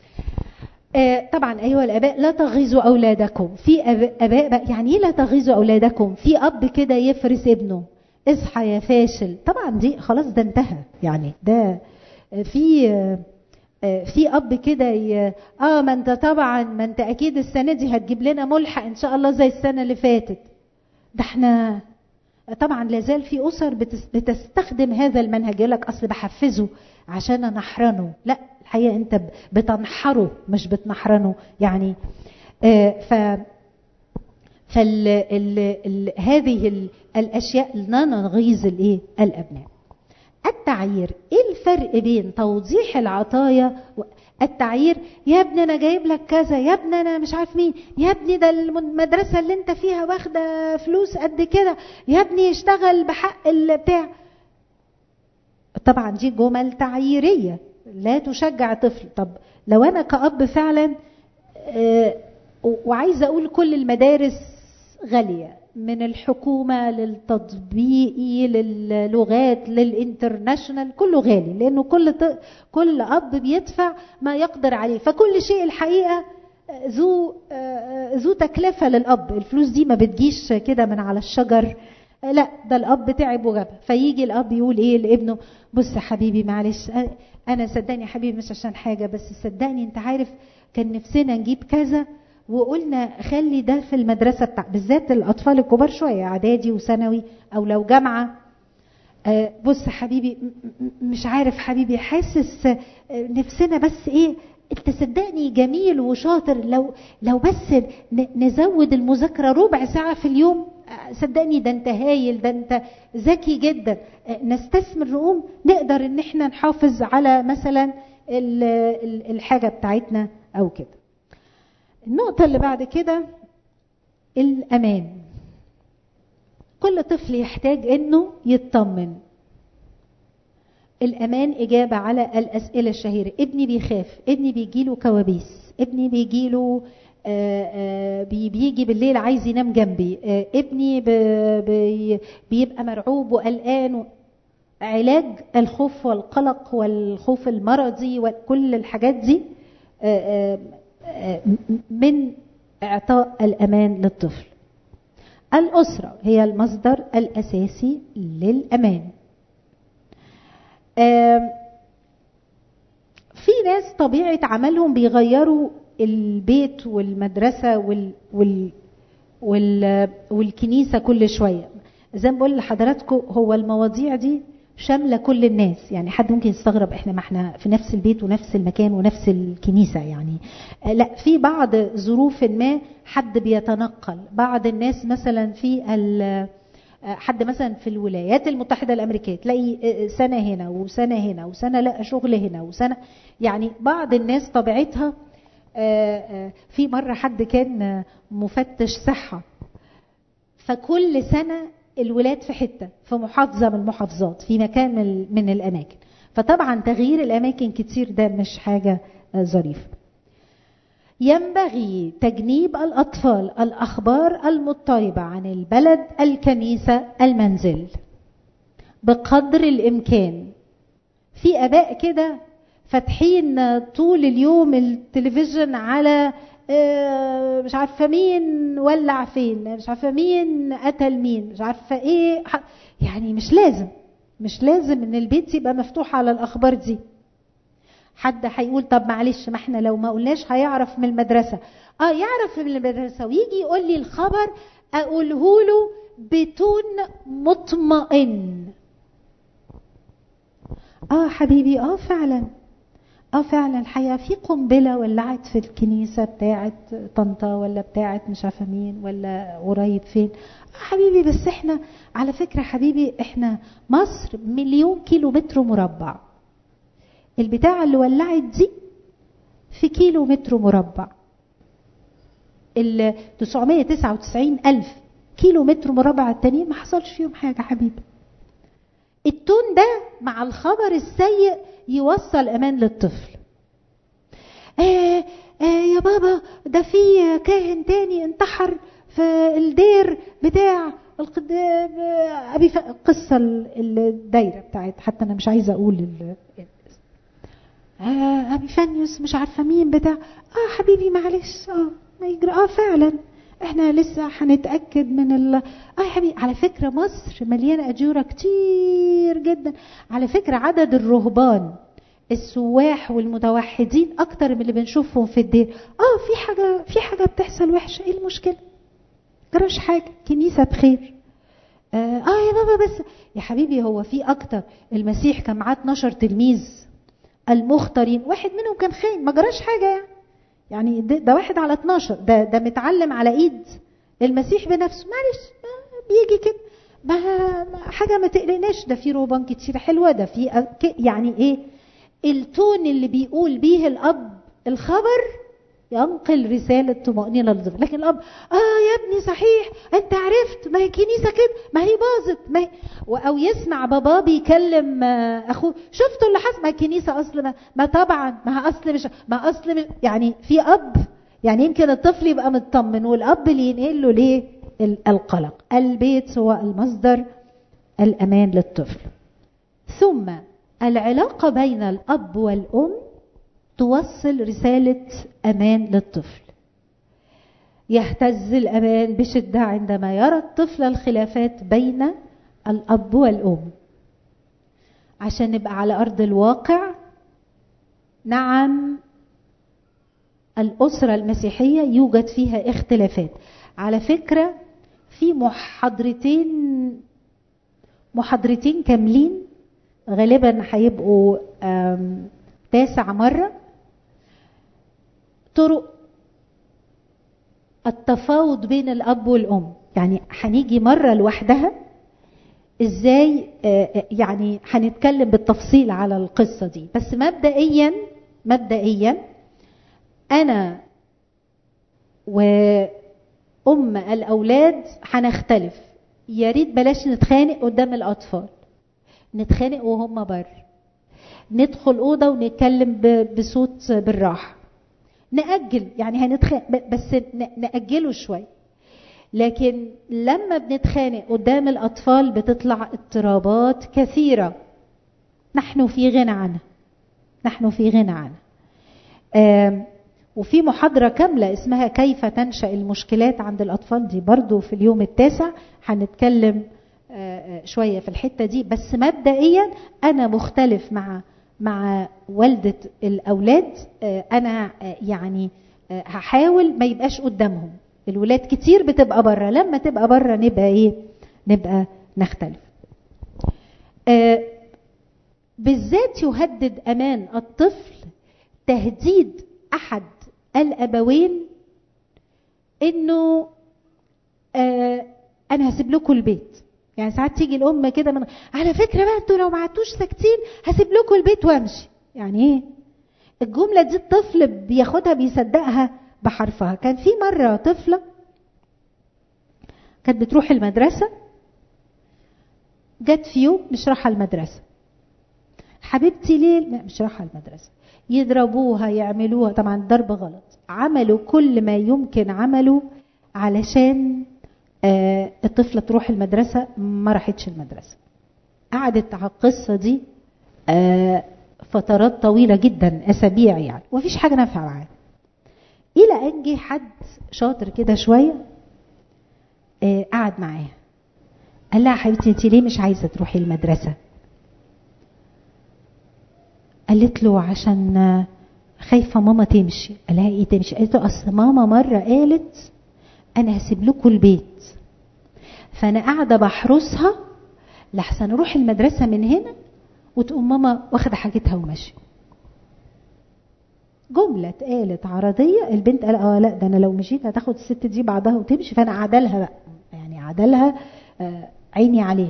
طبعا ايها الاباء لا تغيظوا اولادكم في اباء يعني ايه لا تغيظوا اولادكم في اب كده يفرس ابنه اصحى يا فاشل طبعا دي خلاص ده انتهى يعني ده في في اب كده اه ما انت طبعا ما انت اكيد السنه دي هتجيب لنا ملحق ان شاء الله زي السنه اللي فاتت ده احنا طبعا لازال في اسر بتستخدم هذا المنهج يقول لك اصل بحفزه عشان نحرنه لا الحقيقه انت بتنحره مش بتنحرنه يعني آه ف فال ال ال هذه ال الاشياء لا نغيظ الايه الابناء التعيير ايه الفرق بين توضيح العطايا التعيير يا ابني انا جايب لك كذا يا ابني انا مش عارف مين يا ابني ده المدرسه اللي انت فيها واخده فلوس قد كده يا ابني اشتغل بحق البتاع طبعا دي جمل تعييريه لا تشجع طفل طب لو انا كأب فعلا وعايزه اقول كل المدارس غاليه من الحكومه للتطبيقي للغات للانترناشونال كله غالي لانه كل كل اب بيدفع ما يقدر عليه فكل شيء الحقيقه ذو ذو تكلفه للاب الفلوس دي ما بتجيش كده من على الشجر لا ده الاب تعب وجابها فيجي الاب يقول ايه لابنه بص يا حبيبي معلش انا صدقني يا حبيبي مش عشان حاجه بس صدقني انت عارف كان نفسنا نجيب كذا وقلنا خلي ده في المدرسه بتاع بالذات الاطفال الكبار شويه اعدادي وثانوي او لو جامعه آه بص حبيبي مش عارف حبيبي حاسس نفسنا بس ايه انت صدقني جميل وشاطر لو لو بس نزود المذاكره ربع ساعه في اليوم صدقني ده انت هايل ده انت ذكي جدا نستثمر نقوم نقدر ان احنا نحافظ على مثلا الحاجه بتاعتنا او كده النقطه اللي بعد كده الامان كل طفل يحتاج انه يطمن الامان اجابه على الاسئله الشهيره ابني بيخاف ابني بيجيله كوابيس ابني بيجيله بيجي بالليل عايز ينام جنبي ابني بيبقى مرعوب وقلقان علاج الخوف والقلق والخوف المرضي وكل الحاجات دي من اعطاء الامان للطفل الاسره هي المصدر الاساسي للامان في ناس طبيعه عملهم بيغيروا البيت والمدرسة وال وال وال والكنيسة كل شوية زي ما بقول لحضراتكم هو المواضيع دي شاملة كل الناس يعني حد ممكن يستغرب احنا ما احنا في نفس البيت ونفس المكان ونفس الكنيسة يعني لا في بعض ظروف ما حد بيتنقل بعض الناس مثلا في حد مثلا في الولايات المتحدة الأمريكية تلاقي سنة هنا وسنة هنا وسنة لا شغل هنا وسنة يعني بعض الناس طبيعتها في مرة حد كان مفتش صحة فكل سنة الولاد في حتة في محافظة من المحافظات في مكان من الأماكن فطبعا تغيير الأماكن كتير ده مش حاجة ظريفة ينبغي تجنيب الأطفال الأخبار المضطربة عن البلد الكنيسة المنزل بقدر الإمكان في آباء كده فاتحين طول اليوم التلفزيون على مش عارفه مين ولع فين مش عارفه مين قتل مين مش عارفه ايه يعني مش لازم مش لازم ان البيت يبقى مفتوح على الاخبار دي حد هيقول طب معلش ما احنا لو ما قلناش هيعرف من المدرسه اه يعرف من المدرسه ويجي يقول لي الخبر اقوله له بتون مطمئن اه حبيبي اه فعلا اه فعلا الحقيقه في قنبله ولعت في الكنيسه بتاعه طنطا ولا بتاعه مش عارفه مين ولا قريب فين آه حبيبي بس احنا على فكره حبيبي احنا مصر مليون كيلو متر مربع البتاعه اللي ولعت دي في كيلو متر مربع ال 999 ألف كيلو متر مربع التانيين ما حصلش فيهم حاجة حبيبي التون ده مع الخبر السيء يوصل أمان للطفل آه آه يا بابا ده في كاهن تاني انتحر في الدير بتاع القد... ابي ف... القصه الدايره بتاعت حتى انا مش عايزه اقول ال... آه ابي فانيوس مش عارفه مين بتاع اه حبيبي معلش اه ما يجرى اه فعلا احنا لسه هنتاكد من ال اه يا حبيبي على فكره مصر مليانه اجوره كتير جدا على فكره عدد الرهبان السواح والمتوحدين اكتر من اللي بنشوفهم في الدير اه في حاجه في حاجه بتحصل وحشه ايه المشكله جراش حاجه كنيسه بخير آه, اه يا بابا بس يا حبيبي هو في اكتر المسيح كان معاه 12 تلميذ المختارين واحد منهم كان خاين ما جراش حاجه يعني يعني ده, ده واحد على 12 ده ده متعلم على ايد المسيح بنفسه معلش بيجي كده ما حاجه ما تقلقناش ده في روبان كتير حلوه ده في يعني ايه التون اللي بيقول بيه الاب الخبر ينقل رسالة طمأنينة للطفل لكن الأب آه يا ابني صحيح أنت عرفت ما هي كنيسة كده ما هي باظت ما هي أو يسمع باباه بيكلم أخوه شفتوا اللي حصل ما الكنيسة أصل ما, ما طبعا ما أصل مش ما أصل مش يعني في أب يعني يمكن الطفل يبقى مطمن والأب اللي ينقل له ليه القلق البيت هو المصدر الأمان للطفل ثم العلاقة بين الأب والأم توصل رسالة أمان للطفل يهتز الأمان بشدة عندما يرى الطفل الخلافات بين الأب والأم عشان نبقى على أرض الواقع نعم الأسرة المسيحية يوجد فيها اختلافات على فكرة في محاضرتين محاضرتين كاملين غالبا هيبقوا تاسع مرة طرق التفاوض بين الأب والأم يعني هنيجي مرة لوحدها ازاي يعني هنتكلم بالتفصيل على القصة دي بس مبدئيا مبدئيا أنا وأم الأولاد هنختلف يا ريت بلاش نتخانق قدام الأطفال نتخانق وهم بره ندخل اوضه ونتكلم بصوت بالراحه ناجل يعني هنتخانق بس ناجله شويه لكن لما بنتخانق قدام الاطفال بتطلع اضطرابات كثيره نحن في غنى عنها نحن في غنى عنها وفي محاضرة كاملة اسمها كيف تنشأ المشكلات عند الأطفال دي برضو في اليوم التاسع هنتكلم شوية في الحتة دي بس مبدئيا أنا مختلف مع مع والدة الأولاد أنا يعني هحاول ما يبقاش قدامهم الولاد كتير بتبقى بره لما تبقى بره نبقى إيه نبقى نختلف بالذات يهدد أمان الطفل تهديد أحد الأبوين إنه أنا هسيب لكم البيت يعني ساعات تيجي الام كده من على فكره بقى انتوا لو ما عدتوش ساكتين هسيب لكم البيت وامشي يعني ايه الجمله دي الطفل بياخدها بيصدقها بحرفها كان في مره طفله كانت بتروح المدرسه جت في يوم مش رايحه المدرسه حبيبتي ليه لا مش رايحه المدرسه يضربوها يعملوها طبعا الضرب غلط عملوا كل ما يمكن عمله علشان آه الطفله تروح المدرسه ما راحتش المدرسه قعدت على القصه دي آه فترات طويله جدا اسابيع يعني ومفيش حاجه نافعه معاه الى ان جه حد شاطر كده شويه آه قعد معاها قال لها حبيبتي انت ليه مش عايزه تروحي المدرسه قالت له عشان خايفه ماما تمشي قال لها ايه تمشي قالت له اصل ماما مره قالت انا هسيب لكم البيت فانا قاعده بحرسها لحسن اروح المدرسه من هنا وتقوم ماما واخده حاجتها وماشيه جملة اتقالت عرضية البنت قال اه لا ده انا لو مشيت هتاخد الست دي بعضها وتمشي فانا عدلها بقى يعني عدلها آه عيني عليها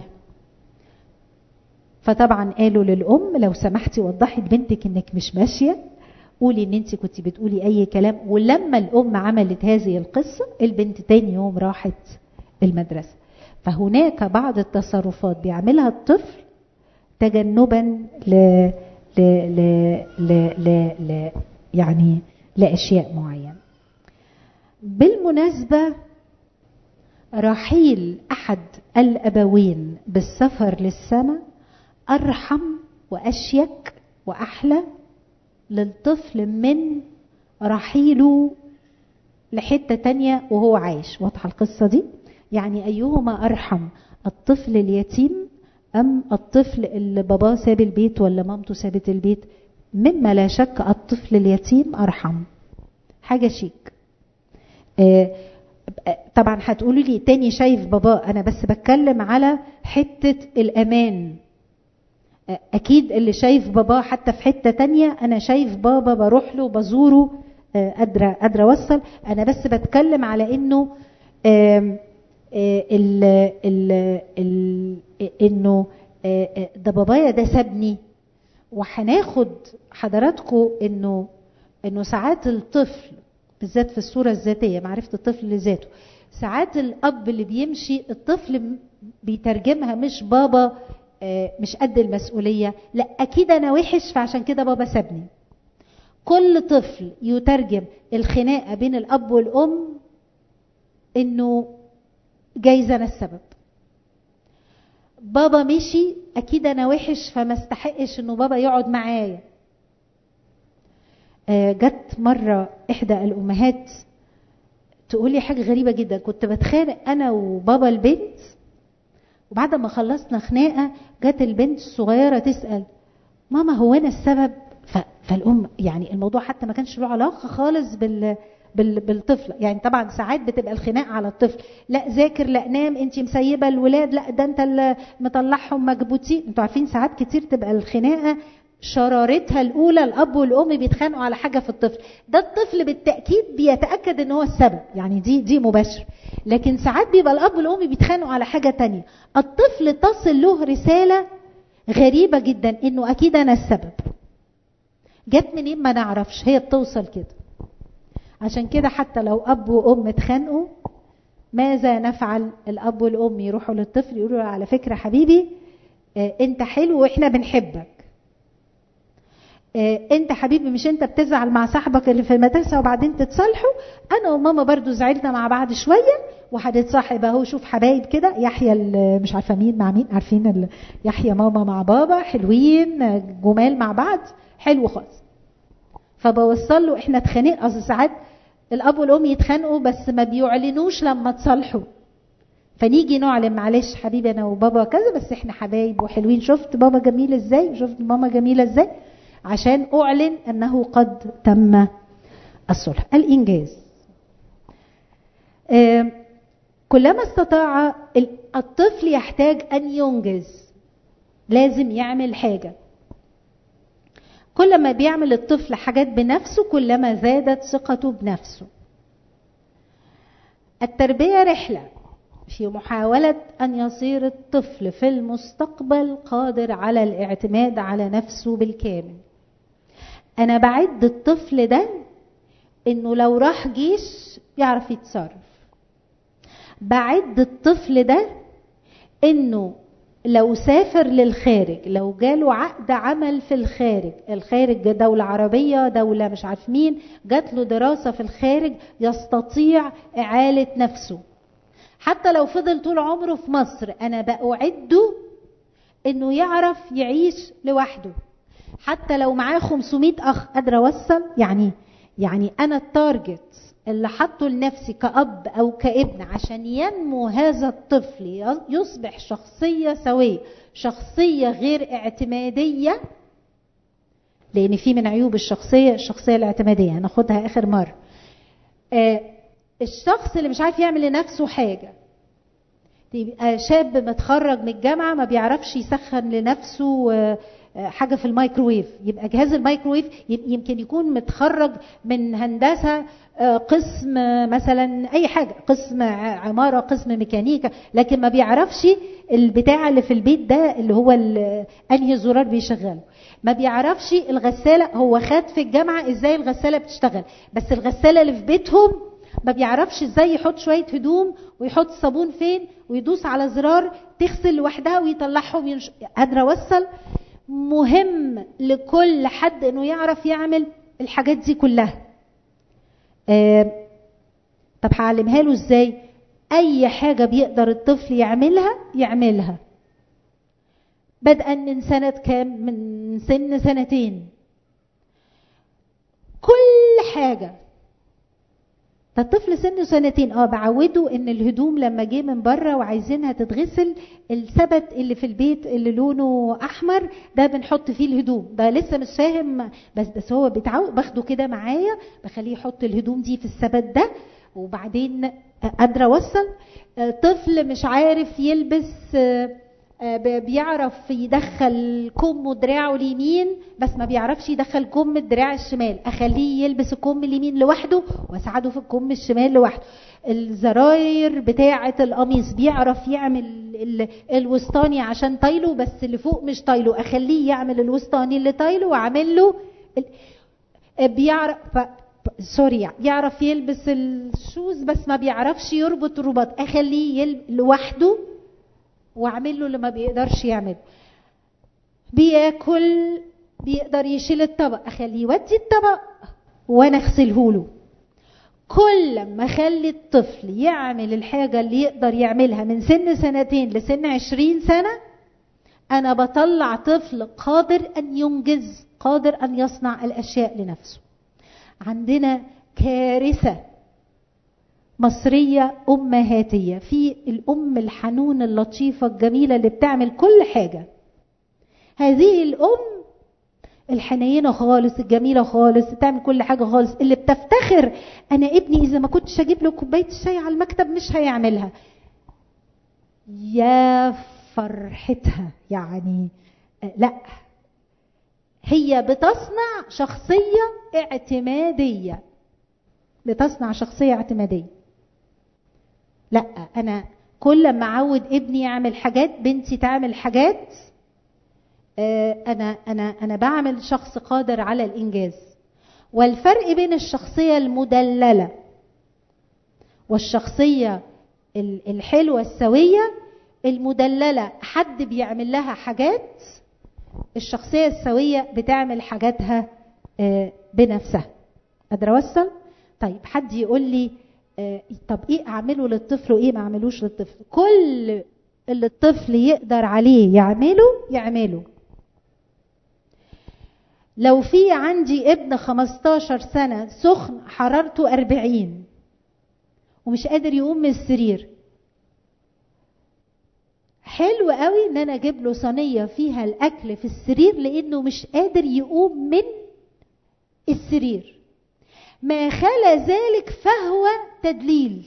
فطبعا قالوا للأم لو سمحتي وضحي لبنتك انك مش ماشية قولي ان انت كنت بتقولي اي كلام ولما الام عملت هذه القصه البنت تاني يوم راحت المدرسه فهناك بعض التصرفات بيعملها الطفل تجنبا ل ل ل ل ل, ل يعني لاشياء معينه بالمناسبه رحيل احد الابوين بالسفر للسماء ارحم واشيك واحلى للطفل من رحيله لحته تانية وهو عايش واضحه القصه دي يعني ايهما ارحم الطفل اليتيم ام الطفل اللي باباه ساب البيت ولا مامته سابت البيت مما لا شك الطفل اليتيم ارحم حاجه شيك آه طبعا هتقولوا لي تاني شايف بابا انا بس بتكلم على حته الامان اكيد اللي شايف بابا حتى في حته تانية انا شايف بابا بروح له بزوره قادره قادره اوصل انا بس بتكلم على انه ال ال ال انه ده بابايا ده سابني وهناخد حضراتكم انه انه ساعات الطفل بالذات في الصوره الذاتيه معرفه الطفل لذاته ساعات الاب اللي بيمشي الطفل بيترجمها مش بابا مش قد المسؤوليه لا اكيد انا وحش فعشان كده بابا سابني كل طفل يترجم الخناقه بين الاب والام انه جايز انا السبب بابا مشي اكيد انا وحش فما استحقش انه بابا يقعد معايا جت مرة إحدى الأمهات تقول لي حاجة غريبة جدا كنت بتخانق أنا وبابا البنت وبعد ما خلصنا خناقة جت البنت الصغيرة تسأل ماما هو أنا السبب فالأم يعني الموضوع حتى ما كانش له علاقة خالص بال بالطفل يعني طبعا ساعات بتبقى الخناق على الطفل لا ذاكر لا نام انت مسيبه الولاد لا ده انت اللي مطلعهم مكبوتين انتوا عارفين ساعات كتير تبقى الخناقه شرارتها الاولى الاب والام بيتخانقوا على حاجه في الطفل ده الطفل بالتاكيد بيتاكد ان هو السبب يعني دي دي مباشر لكن ساعات بيبقى الاب والام بيتخانقوا على حاجه تانية الطفل تصل له رساله غريبه جدا انه اكيد انا السبب جت منين ما نعرفش هي بتوصل كده عشان كده حتى لو اب وام اتخانقوا ماذا نفعل الاب والام يروحوا للطفل يقولوا على فكره حبيبي انت حلو واحنا بنحبك انت حبيبي مش انت بتزعل مع صاحبك اللي في المدرسه وبعدين تتصالحوا انا وماما برضو زعلنا مع بعض شويه وهنتصاحب اهو شوف حبايب كده يحيى مش عارفه مين مع مين عارفين يحيى ماما مع بابا حلوين جمال مع بعض حلو خالص فبوصل له احنا اتخانق اصل ساعات الاب والام يتخانقوا بس ما بيعلنوش لما تصالحوا فنيجي نعلن معلش حبيبي انا وبابا كذا بس احنا حبايب وحلوين شفت بابا جميل ازاي شفت ماما جميله ازاي عشان اعلن انه قد تم الصلح الانجاز آه كلما استطاع الطفل يحتاج ان ينجز لازم يعمل حاجه كل ما بيعمل الطفل حاجات بنفسه كلما زادت ثقته بنفسه التربيه رحله في محاوله ان يصير الطفل في المستقبل قادر على الاعتماد على نفسه بالكامل انا بعد الطفل ده انه لو راح جيش يعرف يتصرف بعد الطفل ده انه لو سافر للخارج لو جاله عقد عمل في الخارج الخارج دولة عربية دولة مش عارف مين جات له دراسة في الخارج يستطيع إعالة نفسه حتى لو فضل طول عمره في مصر أنا بأعده إنه يعرف يعيش لوحده حتى لو معاه 500 أخ قادرة أوصل يعني يعني أنا التارجت اللي حطه لنفسي كأب أو كابن عشان ينمو هذا الطفل يصبح شخصية سوية شخصية غير اعتمادية لأن في من عيوب الشخصية الشخصية الاعتمادية هناخدها آخر مرة آه الشخص اللي مش عارف يعمل لنفسه حاجة يبقى شاب متخرج من الجامعة ما بيعرفش يسخن لنفسه حاجه في الميكروويف يبقى جهاز الميكروويف يمكن يكون متخرج من هندسه قسم مثلا اي حاجه قسم عماره قسم ميكانيكا لكن ما بيعرفش البتاع اللي في البيت ده اللي هو انهي زرار بيشغله ما بيعرفش الغساله هو خد في الجامعه ازاي الغساله بتشتغل بس الغساله اللي في بيتهم ما بيعرفش ازاي يحط شويه هدوم ويحط صابون فين ويدوس على زرار تغسل لوحدها ويطلعهم ينش... قادره اوصل مهم لكل حد انه يعرف يعمل الحاجات دي كلها آه طب هعلمها له ازاي اي حاجه بيقدر الطفل يعملها يعملها بدءا من سنه كام من سن سنتين كل حاجه ده الطفل سنه سنتين اه بعوده ان الهدوم لما جه من بره وعايزينها تتغسل السبت اللي في البيت اللي لونه احمر ده بنحط فيه الهدوم ده لسه مش فاهم بس بس هو بيتعود باخده كده معايا بخليه يحط الهدوم دي في السبت ده وبعدين قادره اوصل طفل مش عارف يلبس بيعرف يدخل كم دراعه اليمين بس ما بيعرفش يدخل كم الدراع الشمال اخليه يلبس الكم اليمين لوحده واساعده في الكم الشمال لوحده الزراير بتاعه القميص بيعرف يعمل الوسطاني عشان طايله بس اللي فوق مش طايله اخليه يعمل الوسطاني اللي طايله واعمل له بيعرف سوري يعرف يلبس الشوز بس ما بيعرفش يربط الرباط اخليه يلب... لوحده واعمل له اللي ما بيقدرش يعمل بياكل بيقدر يشيل الطبق اخليه يودي الطبق وانا اغسله له كل ما اخلي الطفل يعمل الحاجة اللي يقدر يعملها من سن سنتين لسن عشرين سنة انا بطلع طفل قادر ان ينجز قادر ان يصنع الاشياء لنفسه عندنا كارثة مصرية أمهاتية في الأم الحنون اللطيفة الجميلة اللي بتعمل كل حاجة هذه الأم الحنينة خالص الجميلة خالص تعمل كل حاجة خالص اللي بتفتخر أنا ابني إذا ما كنتش أجيب له كوباية الشاي على المكتب مش هيعملها يا فرحتها يعني لا هي بتصنع شخصية اعتمادية بتصنع شخصية اعتمادية لا انا كل ما اعود ابني يعمل حاجات بنتي تعمل حاجات انا انا انا بعمل شخص قادر على الانجاز والفرق بين الشخصيه المدلله والشخصيه الحلوه السويه المدلله حد بيعمل لها حاجات الشخصيه السويه بتعمل حاجاتها بنفسها قادره اوصل طيب حد يقول لي طب ايه اعمله للطفل وايه ما اعملوش للطفل كل اللي الطفل يقدر عليه يعمله يعمله لو في عندي ابن 15 سنة سخن حرارته 40 ومش قادر يقوم من السرير حلو قوي ان انا اجيب له صينيه فيها الاكل في السرير لانه مش قادر يقوم من السرير ما خلا ذلك فهو تدليل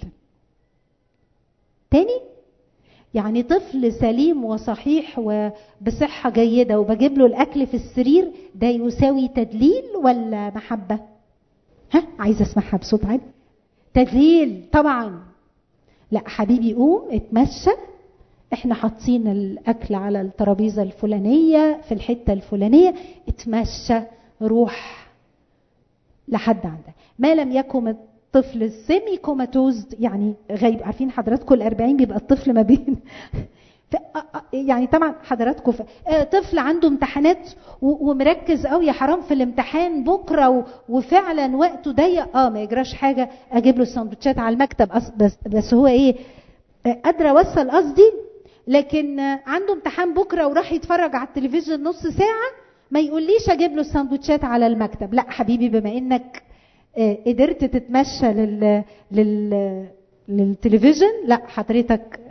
تاني يعني طفل سليم وصحيح وبصحة جيدة وبجيب له الأكل في السرير ده يساوي تدليل ولا محبة؟ ها عايزة أسمعها بصوت عالي تدليل طبعا لا حبيبي قوم اتمشى احنا حاطين الاكل على الترابيزه الفلانيه في الحته الفلانيه اتمشى روح لحد عندك ما لم يكن الطفل السيمي كوماتوز يعني غيب عارفين حضراتكم ال40 بيبقى الطفل ما بين يعني طبعا حضراتكم طفل عنده امتحانات ومركز قوي يا حرام في الامتحان بكره وفعلا وقته ضيق اه ما يجراش حاجه اجيب له السندوتشات على المكتب بس بس هو ايه قادره اوصل قصدي لكن عنده امتحان بكره وراح يتفرج على التلفزيون نص ساعه ما يقوليش اجيب له السندوتشات على المكتب لا حبيبي بما انك قدرت تتمشى لل لل للتلفزيون لا حضرتك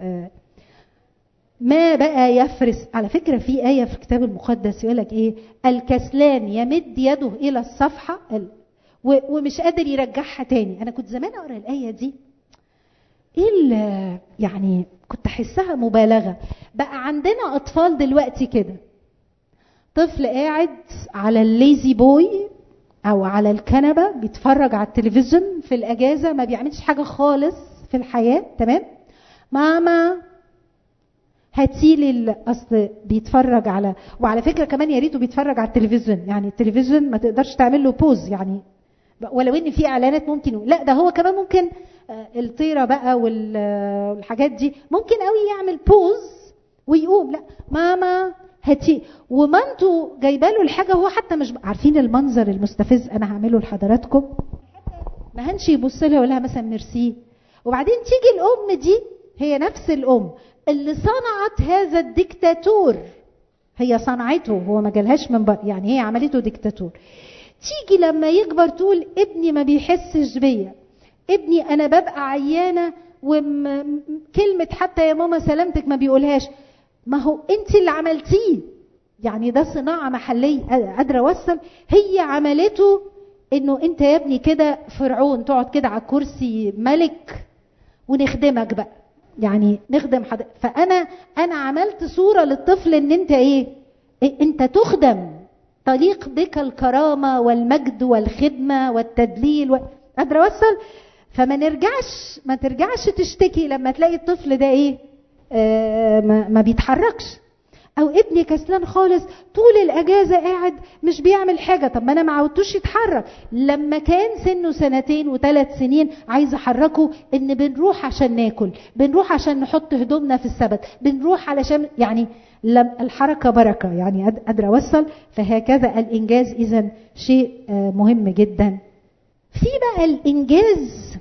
ما بقى يفرس على فكرة في آية في الكتاب المقدس يقول لك إيه الكسلان يمد يده إلى الصفحة ومش قادر يرجعها تاني أنا كنت زمان أقرأ الآية دي إيه يعني كنت أحسها مبالغة بقى عندنا أطفال دلوقتي كده طفل قاعد على الليزي بوي او على الكنبه بيتفرج على التلفزيون في الاجازه ما بيعملش حاجه خالص في الحياه تمام ماما هاتيلي اصل بيتفرج على وعلى فكره كمان يا ريته بيتفرج على التلفزيون يعني التلفزيون ما تقدرش تعمل له بوز يعني ولو ان في اعلانات ممكن لا ده هو كمان ممكن الطيره بقى والحاجات دي ممكن قوي يعمل بوز ويقوم لا ماما هاتي ومامته جايبه له الحاجه وهو حتى مش عارفين المنظر المستفز انا هعمله لحضراتكم ما هنش يبص لها ولا مثلا ميرسي وبعدين تيجي الام دي هي نفس الام اللي صنعت هذا الديكتاتور هي صنعته هو ما جالهاش من بره يعني هي عملته ديكتاتور تيجي لما يكبر تقول ابني ما بيحسش بيا ابني انا ببقى عيانه وكلمه حتى يا ماما سلامتك ما بيقولهاش ما هو انت اللي عملتيه يعني ده صناعه محليه قادره اوصل هي عملته انه انت يا ابني كده فرعون تقعد كده على كرسي ملك ونخدمك بقى يعني نخدم حد فانا انا عملت صوره للطفل ان انت ايه, إيه انت تخدم تليق بك الكرامه والمجد والخدمه والتدليل و... قادره اوصل فما نرجعش ما ترجعش تشتكي لما تلاقي الطفل ده ايه آه ما, ما بيتحركش او ابني كسلان خالص طول الاجازه قاعد مش بيعمل حاجه طب ما انا ما عودتوش يتحرك لما كان سنه سنتين وثلاث سنين عايز احركه ان بنروح عشان ناكل بنروح عشان نحط هدومنا في السبت بنروح علشان يعني الحركه بركه يعني قادره اوصل فهكذا الانجاز اذا شيء مهم جدا في بقى الانجاز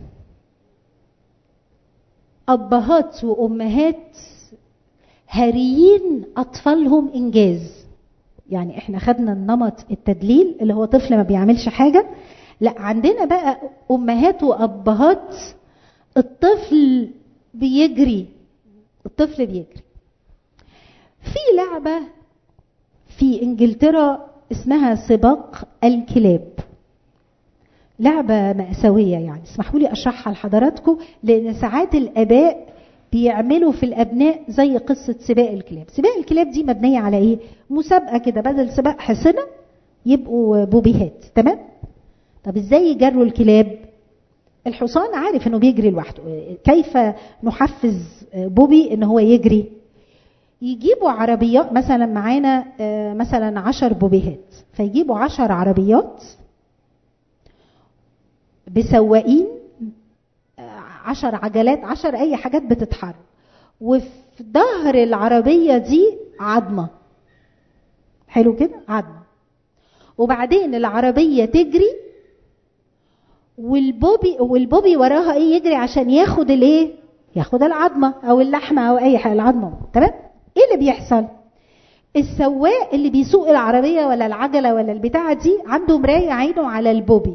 ابهات وامهات هاريين اطفالهم انجاز يعني احنا خدنا النمط التدليل اللي هو طفل ما بيعملش حاجه لا عندنا بقى امهات وابهات الطفل بيجري الطفل بيجري في لعبه في انجلترا اسمها سباق الكلاب لعبه ماساويه يعني اسمحوا لي اشرحها لحضراتكم لان ساعات الاباء بيعملوا في الابناء زي قصه سباق الكلاب سباق الكلاب دي مبنيه على ايه مسابقه كده بدل سباق حصنه يبقوا بوبيهات تمام طب ازاي يجروا الكلاب الحصان عارف انه بيجري لوحده كيف نحفز بوبي ان هو يجري يجيبوا عربيات مثلا معانا مثلا عشر بوبيهات فيجيبوا عشر عربيات بسواقين عشر عجلات عشر اي حاجات بتتحرك وفي ظهر العربية دي عظمة حلو كده عظمة وبعدين العربية تجري والبوبي والبوبي وراها ايه يجري عشان ياخد الايه ياخد العظمة او اللحمة او اي حاجة العظمة تمام ايه اللي بيحصل السواق اللي بيسوق العربية ولا العجلة ولا البتاعة دي عنده مراية عينه على البوبي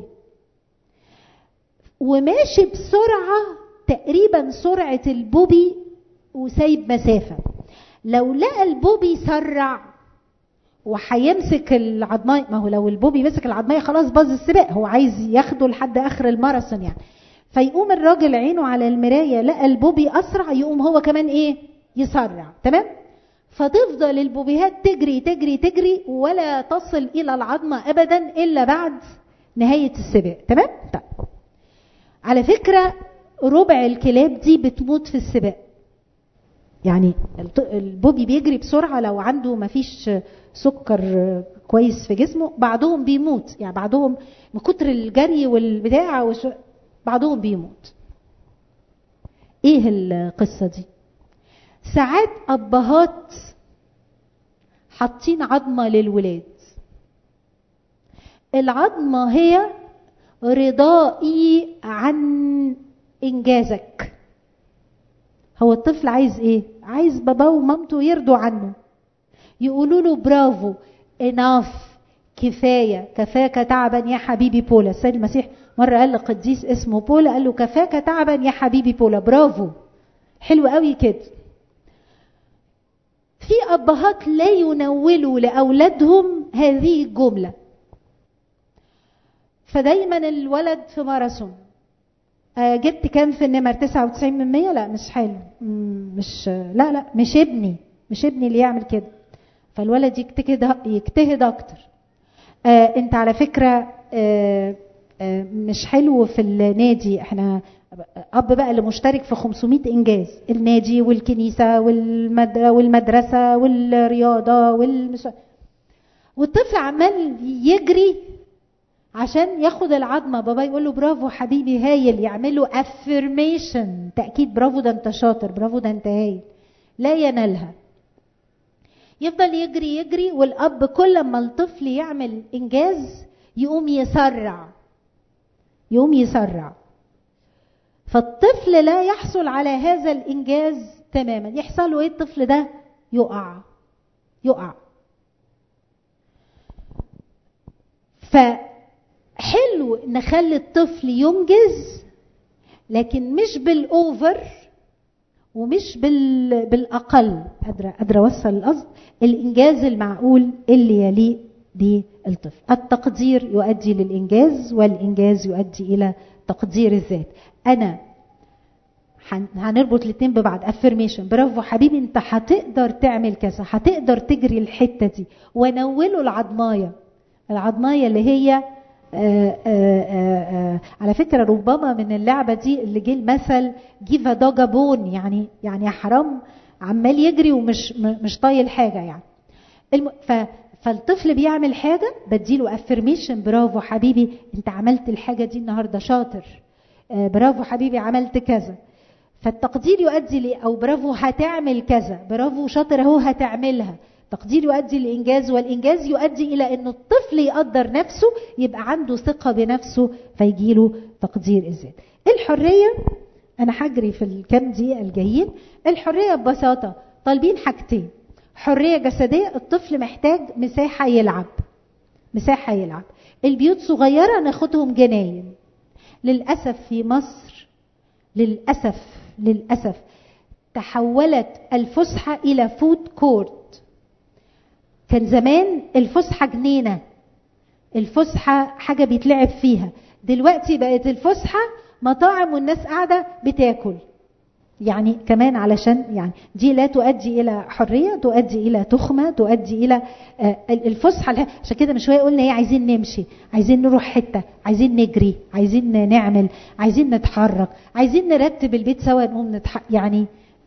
وماشي بسرعة تقريبا سرعة البوبي وسايب مسافة لو لقى البوبي سرع وهيمسك العضماية ما هو لو البوبي مسك العضماية خلاص باظ السباق هو عايز ياخده لحد اخر الماراثون يعني فيقوم الراجل عينه على المراية لقى البوبي اسرع يقوم هو كمان ايه يسرع تمام فتفضل البوبيهات تجري تجري تجري ولا تصل الى العظمة ابدا الا بعد نهاية السباق تمام طيب على فكرة ربع الكلاب دي بتموت في السباق يعني البوبي بيجري بسرعة لو عنده مفيش سكر كويس في جسمه بعضهم بيموت يعني بعضهم من كتر الجري والبتاع وش... بعضهم بيموت ايه القصة دي ساعات ابهات حاطين عظمة للولاد العظمة هي رضائي عن انجازك هو الطفل عايز ايه عايز باباه ومامته يرضوا عنه يقولوا له برافو اناف كفايه كفاك تعبا يا حبيبي بولا السيد المسيح مره قال لقديس اسمه بولا قال له كفاك تعبا يا حبيبي بولا برافو حلو قوي كده في ابهات لا ينولوا لاولادهم هذه الجمله فدايما الولد في ماراثون آه جبت كام في النمر 99 من 100 لا مش حلو مش لا لا مش ابني مش ابني اللي يعمل كده فالولد يجتهد يجتهد اكتر آه انت على فكره آه آه مش حلو في النادي احنا اب بقى اللي مشترك في 500 انجاز النادي والكنيسه والمد... والمدرسه والرياضه والمش... والطفل عمال يجري عشان ياخد العظمه بابا يقول له برافو حبيبي هايل يعمل له افرميشن تاكيد برافو ده انت شاطر برافو ده انت هايل لا ينالها يفضل يجري يجري والاب كل ما الطفل يعمل انجاز يقوم يسرع يقوم يسرع فالطفل لا يحصل على هذا الانجاز تماما يحصل له ايه الطفل ده يقع يقع فحلو نخلي الطفل ينجز لكن مش بالاوفر ومش بال... بالاقل قادره قادره اوصل القصد الانجاز المعقول اللي يليق بالطفل التقدير يؤدي للانجاز والانجاز يؤدي الى تقدير الذات انا هنربط الاثنين ببعض افرميشن برافو حبيبي انت هتقدر تعمل كذا هتقدر تجري الحته دي ونوله العضمايه العضمايه اللي هي آآ آآ على فكرة ربما من اللعبة دي اللي جه المثل جيف دوجا بون يعني يعني يا حرام عمال يجري ومش مش طايل حاجة يعني الم... ف... فالطفل بيعمل حاجة بديله افرميشن برافو حبيبي انت عملت الحاجة دي النهاردة شاطر برافو حبيبي عملت كذا فالتقدير يؤدي لي او برافو هتعمل كذا برافو شاطر اهو هتعملها تقدير يؤدي للإنجاز والإنجاز يؤدي إلى أن الطفل يقدر نفسه يبقى عنده ثقة بنفسه فيجيله تقدير الذات الحرية أنا هجري في الكام دقيقة الجايين الحرية ببساطة طالبين حاجتين حرية جسدية الطفل محتاج مساحة يلعب مساحة يلعب البيوت صغيرة ناخدهم جناين للأسف في مصر للأسف للأسف تحولت الفسحة إلى فود كورت كان زمان الفسحة جنينة الفسحة حاجة بيتلعب فيها دلوقتي بقت الفسحة مطاعم والناس قاعدة بتاكل يعني كمان علشان يعني دي لا تؤدي الى حريه تؤدي الى تخمه تؤدي الى الفسحه عشان كده من شويه قلنا ايه عايزين نمشي عايزين نروح حته عايزين نجري عايزين نعمل عايزين نتحرك عايزين نرتب البيت سوا نقوم نتح... يعني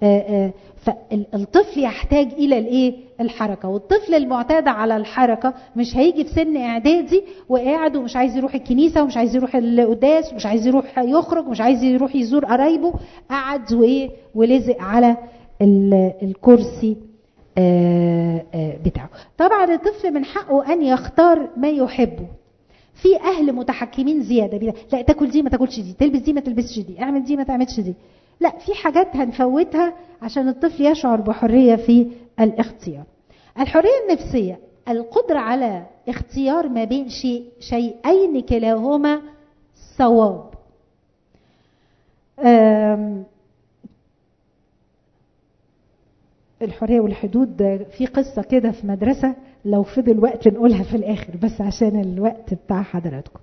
فالطفل يحتاج الى الايه الحركه والطفل المعتاد على الحركه مش هيجي في سن اعدادي وقاعد ومش عايز يروح الكنيسه ومش عايز يروح القداس ومش عايز يروح يخرج مش عايز يروح يزور قرايبه قعد وايه ولزق على الكرسي بتاعه طبعا الطفل من حقه ان يختار ما يحبه في اهل متحكمين زياده لا تاكل دي ما تاكلش دي تلبس دي ما تلبسش دي اعمل دي ما تعملش دي لا في حاجات هنفوتها عشان الطفل يشعر بحريه في الاختيار الحريه النفسيه القدره على اختيار ما بين شيء شيئين كلاهما صواب الحريه والحدود في قصه كده في مدرسه لو فضل وقت نقولها في الاخر بس عشان الوقت بتاع حضراتكم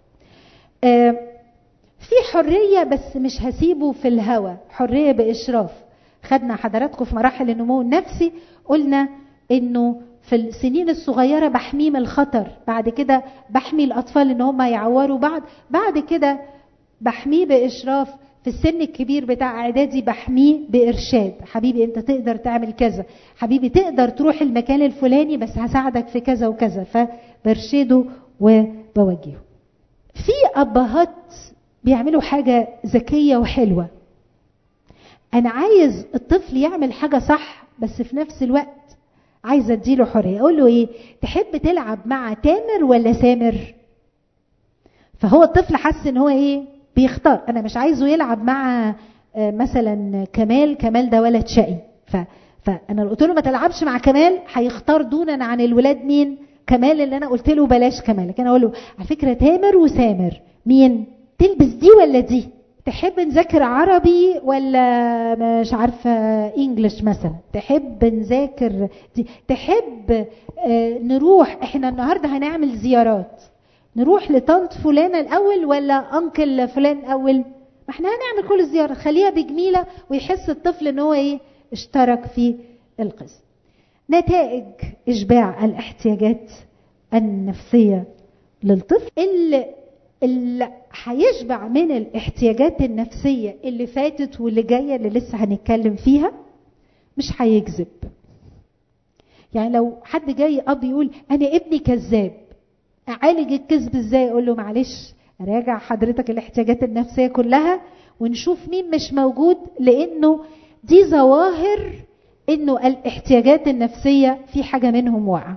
في حريه بس مش هسيبه في الهوى حريه باشراف خدنا حضراتكم في مراحل النمو النفسي قلنا انه في السنين الصغيره بحميه من الخطر بعد كده بحمي الاطفال ان هم يعوروا بعض بعد كده بحميه باشراف في السن الكبير بتاع اعدادي بحميه بارشاد حبيبي انت تقدر تعمل كذا حبيبي تقدر تروح المكان الفلاني بس هساعدك في كذا وكذا فبرشده وبوجهه في ابهات بيعملوا حاجة ذكية وحلوة أنا عايز الطفل يعمل حاجة صح بس في نفس الوقت عايزة اديله حرية أقول له إيه تحب تلعب مع تامر ولا سامر فهو الطفل حس إن هو إيه بيختار أنا مش عايزه يلعب مع مثلا كمال كمال ده ولد شقي ف فأنا قلت له ما تلعبش مع كمال هيختار دونا عن الولاد مين كمال اللي أنا قلت له بلاش كمال لكن أقول له على فكرة تامر وسامر مين تلبس دي ولا دي تحب نذاكر عربي ولا مش عارفه انجلش مثلا تحب نذاكر دي تحب آه نروح احنا النهارده هنعمل زيارات نروح لطنط فلانه الاول ولا انكل فلان الاول ما احنا هنعمل كل الزيارات خليها بجميله ويحس الطفل ان هو ايه اشترك في القصه نتائج اشباع الاحتياجات النفسيه للطفل اللي اللي هيشبع من الاحتياجات النفسيه اللي فاتت واللي جايه اللي لسه هنتكلم فيها مش هيكذب يعني لو حد جاي اب يقول انا ابني كذاب اعالج الكذب ازاي اقول له معلش راجع حضرتك الاحتياجات النفسيه كلها ونشوف مين مش موجود لانه دي ظواهر انه الاحتياجات النفسيه في حاجه منهم واقعه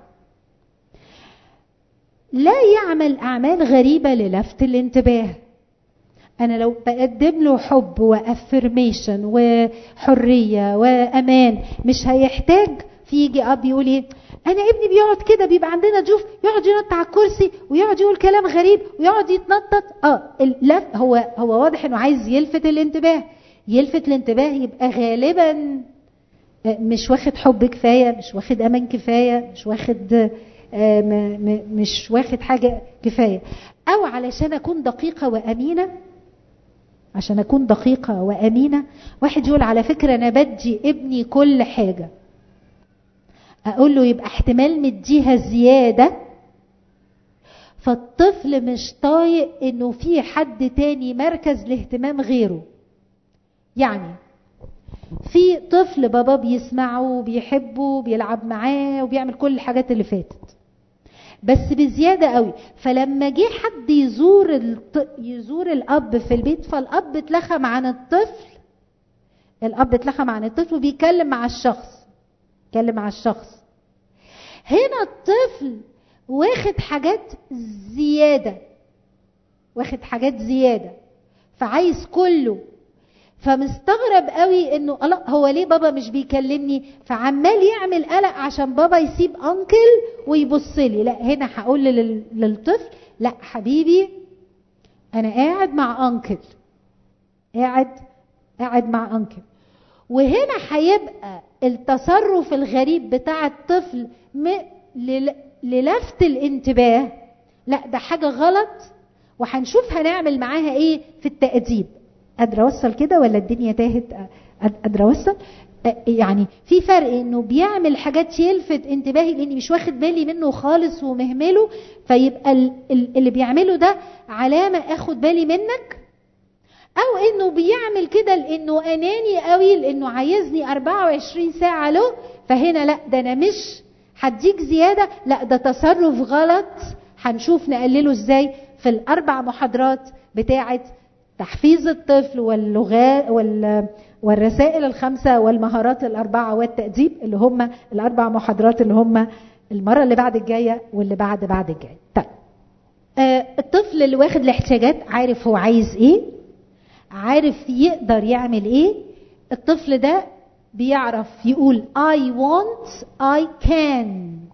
لا يعمل اعمال غريبه للفت الانتباه انا لو بقدم له حب وافرميشن وحريه وامان مش هيحتاج في يجي اب يقول ايه انا ابني بيقعد كده بيبقى عندنا ضيوف يقعد ينط على الكرسي ويقعد يقول كلام غريب ويقعد يتنطط اه لا هو هو واضح انه عايز يلفت الانتباه يلفت الانتباه يبقى غالبا مش واخد حب كفايه مش واخد امان كفايه مش واخد مش واخد حاجه كفايه او علشان اكون دقيقه وامينه عشان اكون دقيقه وامينه واحد يقول على فكره انا بدي ابني كل حاجه اقول له يبقى احتمال مديها زياده فالطفل مش طايق انه في حد تاني مركز لاهتمام غيره يعني في طفل بابا بيسمعه وبيحبه وبيلعب معاه وبيعمل كل الحاجات اللي فاتت بس بزيادة قوي فلما جه حد يزور الط... يزور الأب في البيت فالأب اتلخم عن الطفل الأب اتلخم عن الطفل وبيتكلم مع الشخص بيتكلم مع الشخص هنا الطفل واخد حاجات زيادة واخد حاجات زيادة فعايز كله فمستغرب قوي انه الله هو ليه بابا مش بيكلمني فعمال يعمل قلق عشان بابا يسيب انكل ويبص لي لا هنا هقول للطفل لا حبيبي انا قاعد مع انكل قاعد قاعد مع انكل وهنا هيبقى التصرف الغريب بتاع الطفل للفت الانتباه لا ده حاجه غلط وهنشوف هنعمل معاها ايه في التأديب قادره اوصل كده ولا الدنيا تاهت قادره اوصل يعني في فرق انه بيعمل حاجات يلفت انتباهي لاني مش واخد بالي منه خالص ومهمله فيبقى اللي بيعمله ده علامه اخد بالي منك او انه بيعمل كده لانه اناني قوي لانه عايزني 24 ساعه له فهنا لا ده انا مش هديك زياده لا ده تصرف غلط هنشوف نقلله ازاي في الاربع محاضرات بتاعه تحفيز الطفل واللغات وال والرسائل الخمسه والمهارات الاربعه والتاديب اللي هم الاربع محاضرات اللي هم المره اللي بعد الجايه واللي بعد بعد الجايه. طيب آه الطفل اللي واخد الاحتياجات عارف هو عايز ايه؟ عارف يقدر يعمل ايه؟ الطفل ده بيعرف يقول I want I can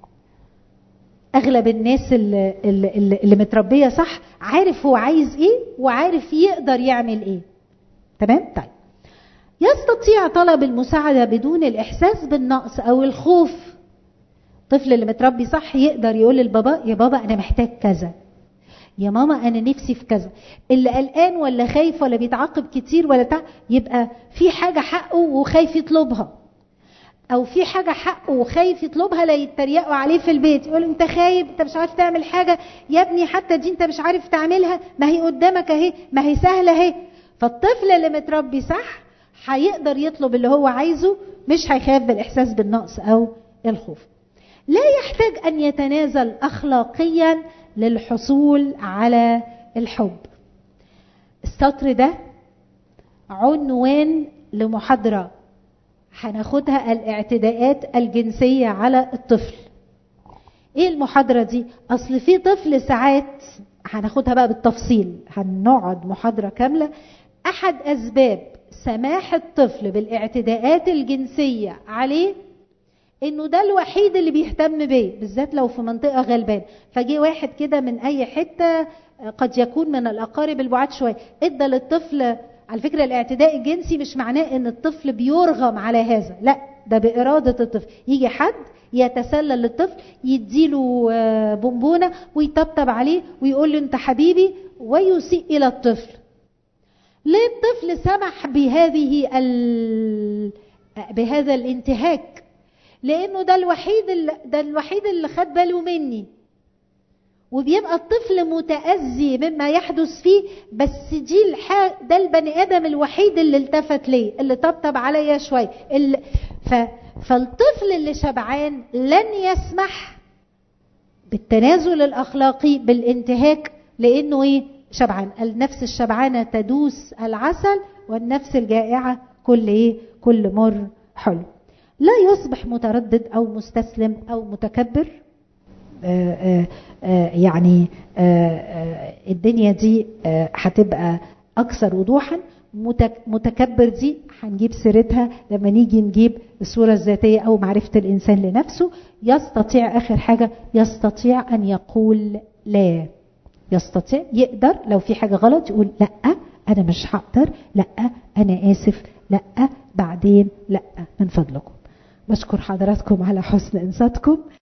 اغلب الناس اللي, اللي, اللي متربيه صح عارف هو عايز ايه وعارف يقدر يعمل ايه تمام طيب يستطيع طلب المساعده بدون الاحساس بالنقص او الخوف الطفل اللي متربي صح يقدر يقول للبابا يا بابا انا محتاج كذا يا ماما انا نفسي في كذا اللي قلقان ولا خايف ولا بيتعاقب كتير ولا تع... يبقى في حاجه حقه وخايف يطلبها او في حاجه حقه وخايف يطلبها لا يتريقوا عليه في البيت يقول انت خايب انت مش عارف تعمل حاجه يا ابني حتى دي انت مش عارف تعملها ما هي قدامك اهي ما هي سهله اهي فالطفل اللي متربي صح هيقدر يطلب اللي هو عايزه مش هيخاف بالاحساس بالنقص او الخوف لا يحتاج ان يتنازل اخلاقيا للحصول على الحب السطر ده عنوان لمحاضره هناخدها الاعتداءات الجنسيه على الطفل ايه المحاضره دي اصل في طفل ساعات هناخدها بقى بالتفصيل هنقعد محاضره كامله احد اسباب سماح الطفل بالاعتداءات الجنسيه عليه انه ده الوحيد اللي بيهتم بيه بالذات لو في منطقه غلبان فجي واحد كده من اي حته قد يكون من الاقارب البعاد شويه ادى للطفل على فكره الاعتداء الجنسي مش معناه ان الطفل بيرغم على هذا لا ده باراده الطفل يجي حد يتسلل للطفل يديله بونبونه ويطبطب عليه ويقول له انت حبيبي ويسيء الى الطفل ليه الطفل سمح بهذه ال... بهذا الانتهاك لانه ده الوحيد اللي ده الوحيد اللي خد باله مني وبيبقى الطفل متأذي مما يحدث فيه بس دي الح... ده البني ادم الوحيد اللي التفت ليه اللي طبطب عليا شويه اللي... ف... فالطفل اللي شبعان لن يسمح بالتنازل الاخلاقي بالانتهاك لانه ايه شبعان النفس الشبعانه تدوس العسل والنفس الجائعه كل ايه كل مر حلو لا يصبح متردد او مستسلم او متكبر آآ آآ يعني آآ الدنيا دي هتبقى اكثر وضوحا متكبر دي هنجيب سيرتها لما نيجي نجيب الصورة الذاتية أو معرفة الإنسان لنفسه يستطيع آخر حاجة يستطيع أن يقول لا يستطيع يقدر لو في حاجة غلط يقول لا أنا مش هقدر لا أنا آسف لا بعدين لا من فضلكم بشكر حضراتكم على حسن إنصاتكم